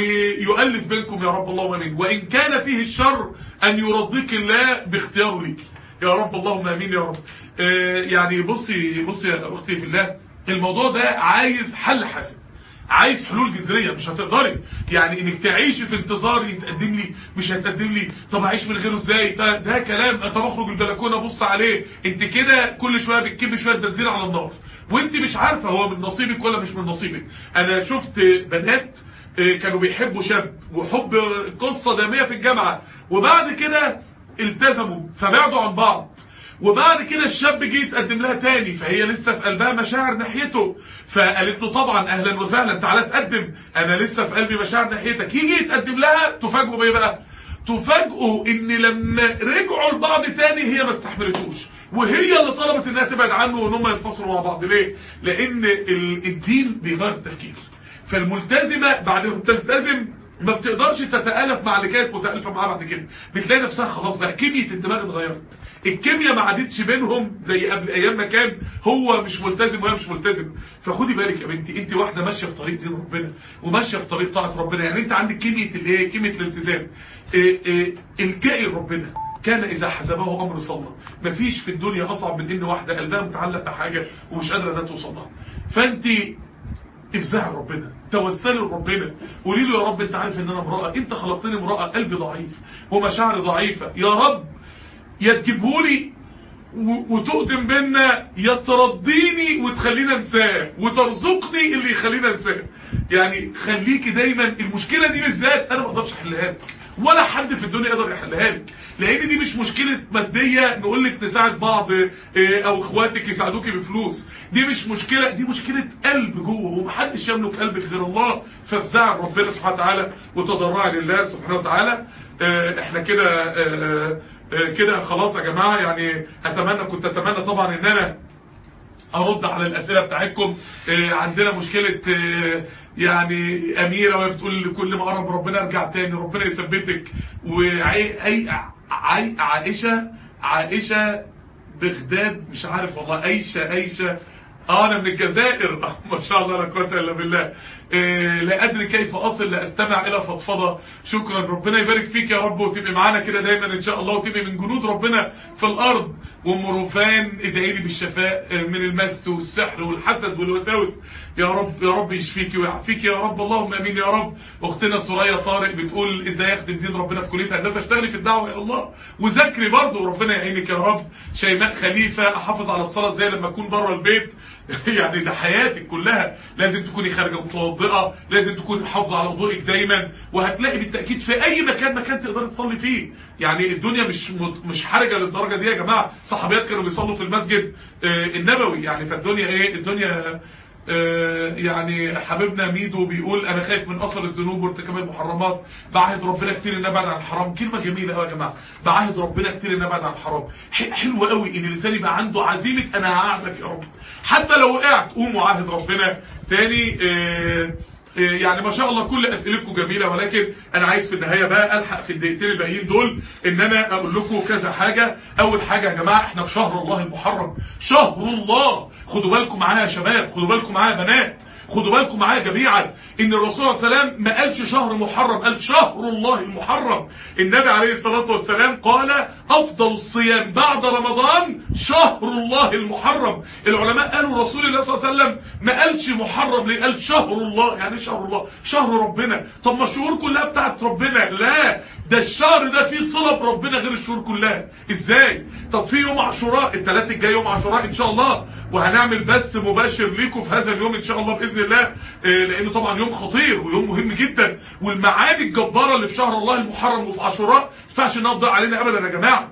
ويؤلف بينكم يا رب اللهم امين وإن كان فيه الشر أن يرضيك الله باختياره ليك يا رب اللهم امين يا رب آه يعني بصي بصي يا أختي في الله الموضوع ده عايز حل حسن عايز حلول جذرية مش هتقدري يعني انك تعيشي في انتظار يتقدم لي مش هيتقدم لي طب اعيش من غيره ازاي ده, ده كلام طب اخرج البلكونه ابص عليه انت كده كل شويه بتكبي شويه بنزين على النار وانت مش عارفه هو من نصيبك ولا مش من نصيبك انا شفت بنات آه، كانوا بيحبوا شاب وحب قصه داميه في الجامعه وبعد كده التزموا فبعدوا عن بعض وبعد كده الشاب جه يتقدم لها تاني فهي لسه في قلبها مشاعر ناحيته فقالت له طبعا اهلا وسهلا تعالى تقدم انا لسه في قلبي مشاعر ناحيتك يجي يتقدم لها تفاجئوا بايه بقى تفاجئوا ان لما رجعوا لبعض تاني هي ما استحملتوش وهي اللي طلبت انها تبعد عنه وان هم ينفصلوا مع بعض ليه لان ال- الدين بيغير التفكير فالملتزمه بعد ما بتلتزم ما بتقدرش تتالف مع اللي كانت متالفه معاه بعد كده بتلاقي نفسها خلاص بقى كيمياء الدماغ اتغيرت الكيمياء ما عادتش بينهم زي قبل ايام ما كان هو مش ملتزم وهي مش ملتزم فخدي بالك يا بنتي انت واحده ماشيه في طريق دين ربنا وماشيه في طريق طاعه ربنا يعني انت عندك كيمياء الايه كيمياء الالتزام إيه إيه الجئي لربنا كان اذا حسبه امر صلى مفيش في الدنيا اصعب من ان واحده قلبها متعلق بحاجه ومش قادره انها توصل لها فانت افزعي ربنا توسلي لربنا قولي له يا رب انت عارف ان انا امراه انت خلقتني امراه قلبي ضعيف ومشاعري ضعيفه يا رب يا تجيبهولي و- وتقدم بينا يا ترضيني وتخلينا انساه وترزقني اللي يخلينا انساه يعني خليكي دايما المشكله دي بالذات انا ما اقدرش احلها لك ولا حد في الدنيا يقدر يحلها لك لان دي مش مشكله ماديه نقول لك تساعد بعض اه، او اخواتك يساعدوكي بفلوس دي مش مشكله دي مشكله قلب جوه ومحدش يملك قلبك غير الله فافزعي ربنا سبحانه وتعالى وتضرعي لله سبحانه وتعالى اه، احنا كده اه، اه، كده خلاص يا جماعه يعني اتمنى كنت اتمنى طبعا ان انا ارد على الاسئله بتاعتكم آه، عندنا مشكله آه، يعني اميره وهي بتقول كل ما قرب ربنا ارجع تاني ربنا يثبتك وعي عي عي عائشه عائشه بغداد مش عارف والله عائشه عائشه اه انا من الجزائر آه، ما شاء الله لا قوه الا بالله إيه لا ادري كيف اصل لا استمع الى فضفضه شكرا ربنا يبارك فيك يا رب وتبقي معانا كده دايما ان شاء الله وتبقي من جنود ربنا في الارض وام روفان ادعي لي بالشفاء آه، من المس والسحر والحسد والوساوس يا رب يا رب يشفيكي ويعافيكي يا رب اللهم امين يا رب اختنا سوريا طارق بتقول ازاي اخدم دين ربنا في كليه هندسه اشتغلي في الدعوه الى الله وذاكري برضه ربنا يعينك يا رب شيماء خليفه احافظ على الصلاه زي لما اكون بره البيت يعني ده حياتك كلها لازم تكوني خارجه متوضئه لازم تكوني محافظه على وضوءك دايما وهتلاقي بالتاكيد في اي مكان مكان تقدري تصلي فيه يعني الدنيا مش مت- مش حرجه للدرجه دي يا جماعه صحابيات كانوا بيصلوا في المسجد آه، النبوي يعني فالدنيا ايه الدنيا آه، يعني حبيبنا ميدو بيقول انا خايف من اثر الذنوب وارتكاب المحرمات بعهد ربنا كتير ان ابعد عن الحرام كلمه جميله قوي يا جماعه بعهد ربنا كتير ان ابعد عن الحرام ح- حلو قوي ان الانسان يبقى عنده عزيمه انا هقعدك يا رب حتى لو وقعت قوم وعاهد ربنا تاني آه، يعني ما شاء الله كل اسئلتكم جميله ولكن انا عايز في النهايه بقى الحق في الدقيقتين الباقيين دول ان انا اقول لكم كذا حاجه اول حاجه يا جماعه احنا في شهر الله المحرم شهر الله خدوا بالكم معايا يا شباب خدوا بالكم معايا يا بنات خدوا بالكم معايا جميعا ان الرسول صلى الله عليه وسلم ما قالش شهر محرم قال شهر الله المحرم النبي عليه الصلاة والسلام قال افضل الصيام بعد رمضان شهر الله المحرم العلماء قالوا رسول الله صلى الله عليه وسلم ما قالش محرم ليه قال شهر الله يعني شهر الله شهر ربنا طب ما الشهور كلها بتاعت ربنا لا ده الشهر ده فيه صلة بربنا غير الشهور كلها ازاي طب في يوم عاشوراء الثلاث الجاي يوم عاشوراء ان شاء الله وهنعمل بث مباشر ليكم في هذا اليوم ان شاء الله باذن الله لانه طبعا يوم خطير ويوم مهم جدا والمعاني الجبارة اللي في شهر الله المحرم وفي عاشوراء ما ينفعش نقضي علينا ابدا يا جماعه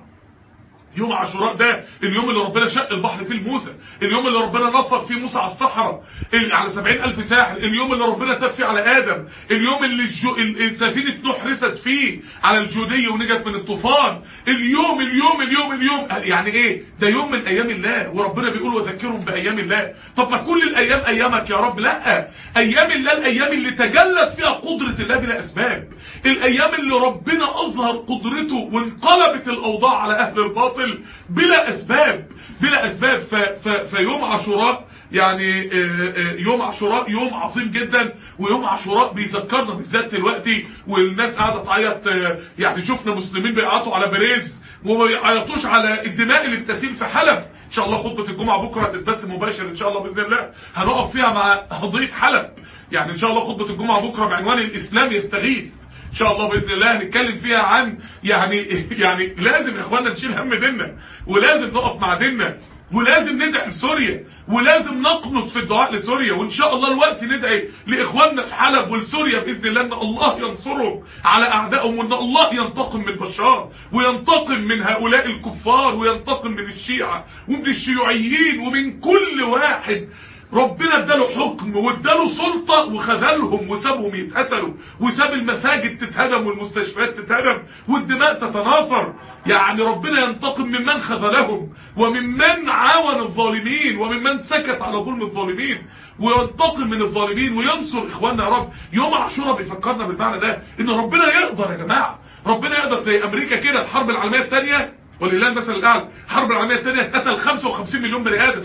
يوم عاشوراء ده اليوم اللي ربنا شق البحر فيه لموسى اليوم اللي ربنا نصر فيه موسى على الصحراء على سبعين ألف ساحل اليوم اللي ربنا تاب فيه على آدم اليوم اللي الجو... سفينة نوح رست فيه على الجودية ونجت من الطوفان اليوم اليوم اليوم اليوم يعني ايه ده يوم من ايام الله وربنا بيقول وذكرهم بايام الله طب ما كل الايام ايامك يا رب لا ايام الله الايام اللي تجلت فيها قدرة الله بلا اسباب الايام اللي ربنا اظهر قدرته وانقلبت الاوضاع على اهل الباطل الباطل بلا اسباب بلا اسباب ف ف فيوم عاشوراء يعني يوم عاشوراء يوم عظيم جدا ويوم عاشوراء بيذكرنا بالذات دلوقتي والناس قاعده تعيط يعني شفنا مسلمين بيعيطوا على باريس وما بيعيطوش على الدماء اللي بتسيل في حلب ان شاء الله خطبه الجمعه بكره هتتبث مباشر ان شاء الله باذن الله هنقف فيها مع قضيه حلب يعني ان شاء الله خطبه الجمعه بكره بعنوان الاسلام يستغيث ان شاء الله باذن الله هنتكلم فيها عن يعني يعني لازم يا اخوانا نشيل هم ديننا ولازم نقف مع ديننا ولازم ندعي لسوريا ولازم نقنط في الدعاء لسوريا وان شاء الله الوقت ندعي لاخواننا في حلب ولسوريا باذن الله ان الله ينصرهم على اعدائهم وان الله ينتقم من بشار وينتقم من هؤلاء الكفار وينتقم من الشيعة ومن الشيوعيين ومن كل واحد ربنا اداله حكم واداله سلطة وخذلهم وسابهم يتقتلوا وساب المساجد تتهدم والمستشفيات تتهدم والدماء تتناثر يعني ربنا ينتقم ممن خذلهم وممن عاون الظالمين وممن سكت على ظلم الظالمين وينتقم من الظالمين وينصر اخواننا يا رب يوم عاشوراء بيفكرنا بالمعنى ده ان ربنا يقدر يا جماعة ربنا يقدر زي امريكا كده الحرب العالمية الثانية ولله المثل الاعلى الحرب العالميه الثانيه قتل 55 مليون بني ادم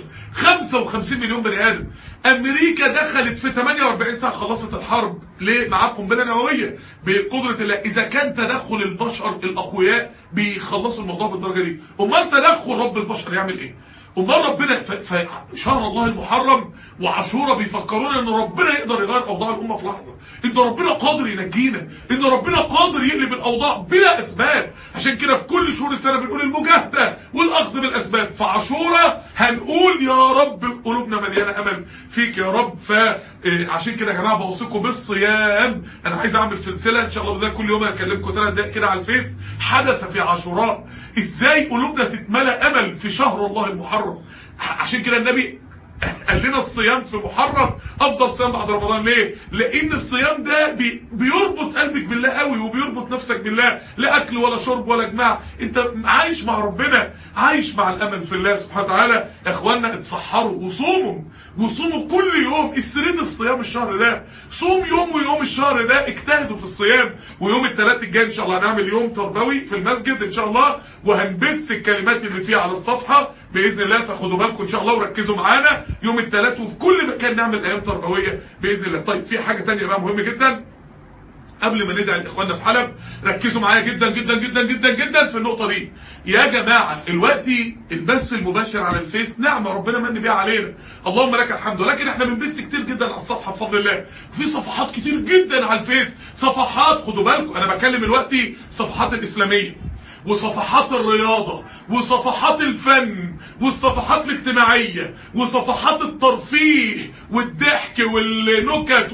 55 مليون بني ادم امريكا دخلت في 48 ساعه خلصت الحرب ليه معاها قنبله نوويه بقدره الله اذا كان تدخل البشر الاقوياء بيخلصوا الموضوع بالدرجه دي امال تدخل رب البشر يعمل ايه امال ربنا فشهر الله المحرم وعاشوراء بيفكرونا ان ربنا يقدر يغير اوضاع الامه في لحظه ان ربنا قادر ينجينا ان ربنا قادر يقلب الاوضاع بلا اسباب عشان كده في كل شهور السنه بنقول المجاهده والاخذ بالاسباب فعاشوراء هنقول يا رب قلوبنا مليانه امل فيك يا رب فعشان كده يا جماعه بوصيكم بالصيام انا عايز اعمل سلسله ان شاء الله كل يوم هكلمكم ثلاث دقائق كده على الفيس حدث في عاشوراء ازاي قلوبنا تتملى امل في شهر الله المحرم عشان كده النبي قال لنا الصيام في محرم افضل صيام بعد رمضان ليه لان الصيام ده بي بيربط قلبك بالله قوي وبيربط نفسك بالله لا اكل ولا شرب ولا جماع انت عايش مع ربنا عايش مع الامل في الله سبحانه وتعالى يا اخوانا اتسحروا وصوموا وصوموا كل يوم استرد الصيام الشهر ده صوم يوم ويوم الشهر ده اجتهدوا في الصيام ويوم الثلاث الجاي ان شاء الله هنعمل يوم تربوي في المسجد ان شاء الله وهنبث الكلمات اللي فيها على الصفحه باذن الله فخدوا بالكم ان شاء الله وركزوا معانا يوم الثلاث وفي كل مكان نعمل ايام تربويه باذن الله طيب في حاجه ثانيه بقى مهمه جدا قبل ما ندعي لاخواننا في حلب ركزوا معايا جدا جدا جدا جدا جدا في النقطه دي يا جماعه دلوقتي البث المباشر على الفيس نعمه ربنا من بيها علينا اللهم لك الحمد ولكن احنا بنبث كتير جدا على الصفحه بفضل الله في صفحات كتير جدا على الفيس صفحات خدوا بالكم انا بكلم دلوقتي صفحات الاسلاميه وصفحات الرياضة وصفحات الفن والصفحات الاجتماعية وصفحات الترفيه والضحك والنكت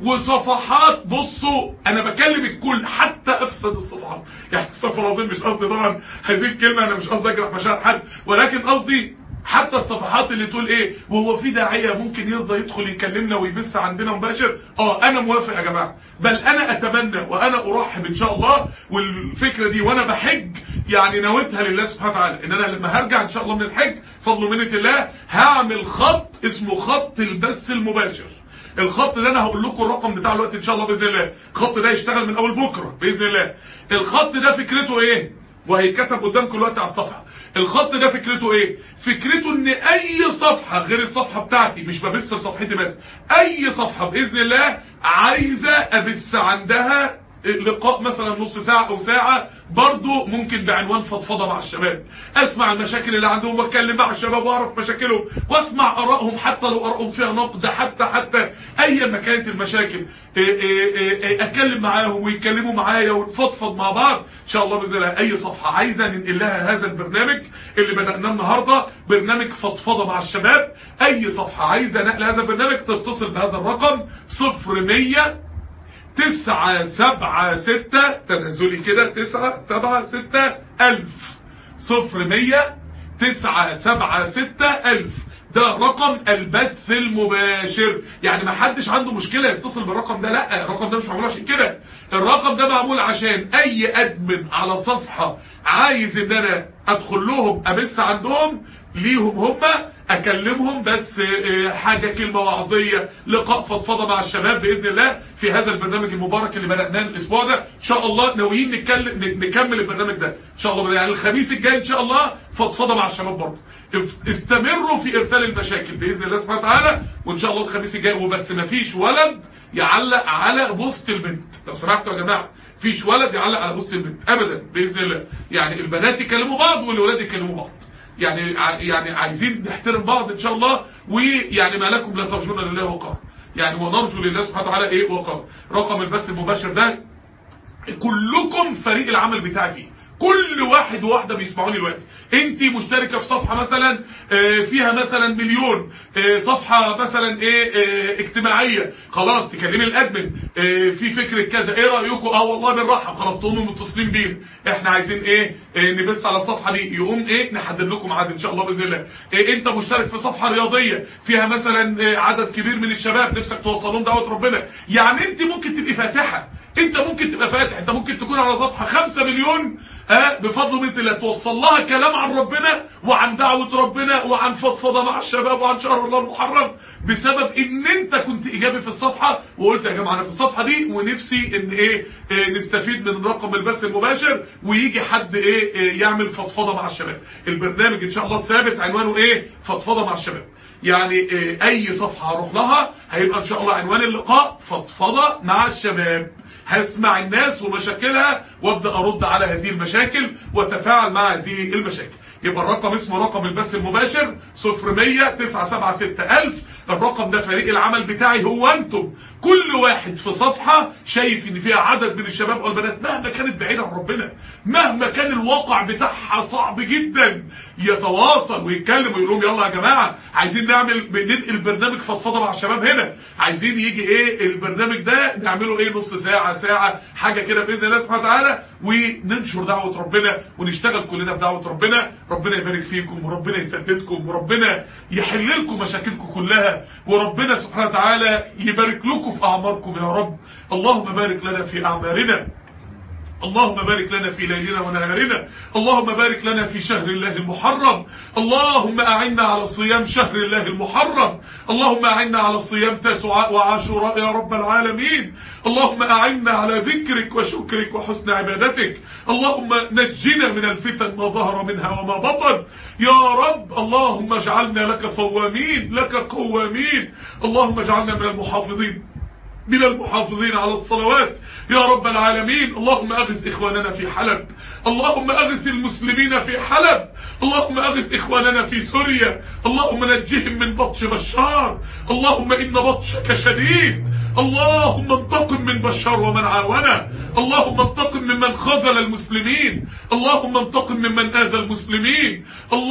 وصفحات بصوا انا بكلم الكل حتى افسد الصفحات يعني استغفر الله مش قصدي طبعا هذه الكلمة انا مش قصدي اجرح مشاعر حد ولكن قصدي حتى الصفحات اللي تقول ايه وهو في داعية ممكن يرضى يدخل يكلمنا ويبث عندنا مباشر اه انا موافق يا جماعة بل انا اتمنى وانا ارحب ان شاء الله والفكرة دي وانا بحج يعني نويتها لله سبحانه وتعالى ان انا لما هرجع ان شاء الله من الحج فضل منة الله هعمل خط اسمه خط البث المباشر الخط ده انا هقول لكم الرقم بتاع الوقت ان شاء الله باذن الله الخط ده يشتغل من اول بكره باذن الله الخط ده فكرته ايه وهيتكتب قدامكم دلوقتي على الصفحه الخط ده فكرته ايه فكرته ان اي صفحه غير الصفحه بتاعتي مش ببث صفحتي بس اي صفحه باذن الله عايزه ابث عندها لقاء مثلا نص ساعة او ساعة برضو ممكن بعنوان فضفضة مع الشباب اسمع المشاكل اللي عندهم واتكلم مع الشباب واعرف مشاكلهم واسمع ارائهم حتى لو ارائهم فيها نقد حتى حتى ايا ما كانت المشاكل إيه إيه إيه اتكلم معاهم ويتكلموا معايا ونفضفض مع بعض ان شاء الله باذن الله اي صفحة عايزة ننقل لها هذا البرنامج اللي بدأناه النهاردة برنامج فضفضة مع الشباب اي صفحة عايزة نقل هذا البرنامج تتصل بهذا الرقم 0100 تسعة سبعة ستة تنزلي كده تسعة سبعة ستة ألف صفر مية تسعة سبعة ستة ألف ده رقم البث المباشر يعني ما حدش عنده مشكلة يتصل بالرقم ده لا الرقم ده مش معمول عشان كده الرقم ده معمول عشان اي ادمن على صفحة عايز ان انا ادخل لهم ابث عندهم ليهم هم اكلمهم بس حاجة كلمة وعظية لقاء فضفضة مع الشباب باذن الله في هذا البرنامج المبارك اللي بدأناه الاسبوع ده ان شاء الله ناويين نتكلم نكمل البرنامج ده ان شاء الله يعني الخميس الجاي ان شاء الله فضفضة مع الشباب برضه استمروا في ارسال المشاكل باذن الله سبحانه وتعالى وان شاء الله الخميس الجاي وبس مفيش ولد يعلق على بوست البنت لو سمحتوا يا جماعه فيش ولد يعلق على بوست البنت ابدا باذن الله يعني البنات يكلموا بعض والولاد يكلموا بعض يعني يعني عايزين نحترم بعض ان شاء الله ويعني ما لكم لا ترجون لله وقار يعني ونرجو لله سبحانه وتعالى ايه وقار رقم البث المباشر ده كلكم فريق العمل بتاعي فيه كل واحد وواحدة بيسمعوني دلوقتي انت مشتركة في صفحة مثلا فيها مثلا مليون صفحة مثلا ايه اجتماعية خلاص تكلمي الادمن في فكرة كذا ايه رأيكم اه والله بنرحب خلاص تقوموا متصلين بينا احنا عايزين ايه نبث على الصفحة دي يقوم ايه نحدد لكم عدد ان شاء الله باذن الله إيه انت مشترك في صفحة رياضية فيها مثلا عدد كبير من الشباب نفسك توصلهم دعوة ربنا يعني انت ممكن تبقي فاتحة انت ممكن تبقى فاتح انت ممكن تكون على صفحة خمسة مليون ها بفضل من الله توصل لها كلام عن ربنا وعن دعوة ربنا وعن فضفضة مع الشباب وعن شهر الله المحرم بسبب ان انت كنت ايجابي في الصفحة وقلت يا جماعة انا في الصفحة دي ونفسي ان ايه, إيه نستفيد من رقم البث المباشر ويجي حد ايه, إيه يعمل فضفضة مع الشباب البرنامج ان شاء الله ثابت عنوانه ايه فضفضة مع الشباب يعني إيه اي صفحة هروح لها هيبقى ان شاء الله عنوان اللقاء فضفضة مع الشباب هسمع الناس ومشاكلها وابدأ ارد على هذه المشاكل واتفاعل مع هذه المشاكل يبقى الرقم اسمه رقم البث المباشر 0100 976 ألف الرقم ده فريق العمل بتاعي هو انتم كل واحد في صفحة شايف ان فيها عدد من الشباب والبنات مهما كانت بعيدة عن ربنا مهما كان الواقع بتاعها صعب جدا يتواصل ويتكلم ويقول لهم يلا يا جماعة عايزين نعمل ننقل برنامج فضفضة مع الشباب هنا عايزين يجي ايه البرنامج ده نعمله ايه نص ساعة ساعة حاجة كده بإذن الله سبحانه وتعالى وننشر دعوة ربنا ونشتغل كلنا في دعوة ربنا ربنا يبارك فيكم وربنا يسددكم وربنا يحل لكم مشاكلكم كلها وربنا سبحانه وتعالى يبارك لكم في أعماركم يا رب اللهم بارك لنا في أعمارنا اللهم بارك لنا في ليلنا ونهارنا اللهم بارك لنا في شهر الله المحرم اللهم أعنا على صيام شهر الله المحرم اللهم أعنا على صيام تسعاء وعاشوراء يا رب العالمين اللهم أعنا على ذكرك وشكرك وحسن عبادتك اللهم نجنا من الفتن ما ظهر منها وما بطن يا رب اللهم اجعلنا لك صوامين لك قوامين اللهم اجعلنا من المحافظين من المحافظين على الصلوات يا رب العالمين اللهم أغث إخواننا في حلب اللهم أغث المسلمين في حلب اللهم أغث إخواننا في سوريا اللهم نجهم من بطش بشار اللهم إن بطشك شديد اللهم انتقم من بشار ومن عاونه اللهم انتقم ممن خذل المسلمين اللهم انتقم ممن آذى المسلمين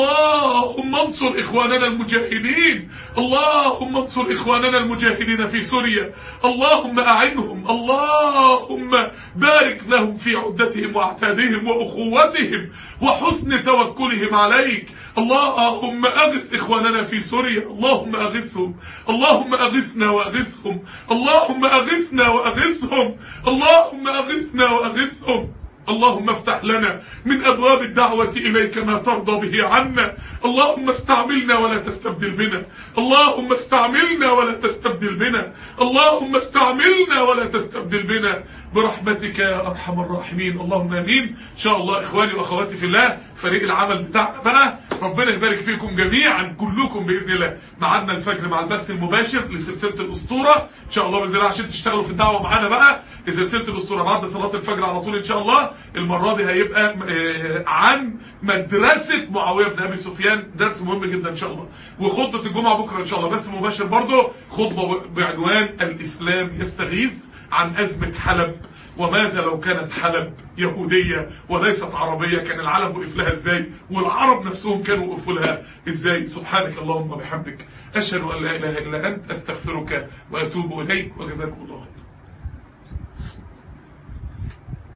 اللهم انصر إخواننا المجاهدين اللهم انصر إخواننا المجاهدين في سوريا اللهم أعنهم اللهم بارك لهم في عدتهم واعتادهم وأخوتهم وحسن توكلهم عليك اللهم أغث إخواننا في سوريا اللهم أغثهم اللهم أغثنا وأغثهم اللهم أغثنا وأغثهم اللهم أغثنا وأغثهم اللهم افتح لنا من أبواب الدعوة إليك ما ترضى به عنا اللهم استعملنا ولا تستبدل بنا اللهم استعملنا ولا تستبدل بنا اللهم استعملنا ولا تستبدل بنا برحمتك يا أرحم الراحمين اللهم امين ان شاء الله اخواني واخواتي في الله فريق العمل بتاعنا بقى ربنا يبارك فيكم جميعا كلكم باذن الله معانا الفجر مع البث المباشر لسلسله الاسطوره ان شاء الله باذن الله عشان تشتغلوا في الدعوه معانا بقى لسلسله الاسطوره بعد صلاه الفجر على طول ان شاء الله المره دي هيبقى آه، عن مدرسه معاويه بن ابي سفيان درس مهم جدا ان شاء الله وخطبه الجمعه بكره ان شاء الله بس مباشر برضه خطبه بعنوان الاسلام يستغيث عن ازمه حلب وماذا لو كانت حلب يهودية وليست عربية كان العالم وقف لها ازاي والعرب نفسهم كانوا وقفوا لها ازاي سبحانك اللهم وبحمدك اشهد ان لا اله الا انت استغفرك واتوب اليك وجزاكم الله خيرا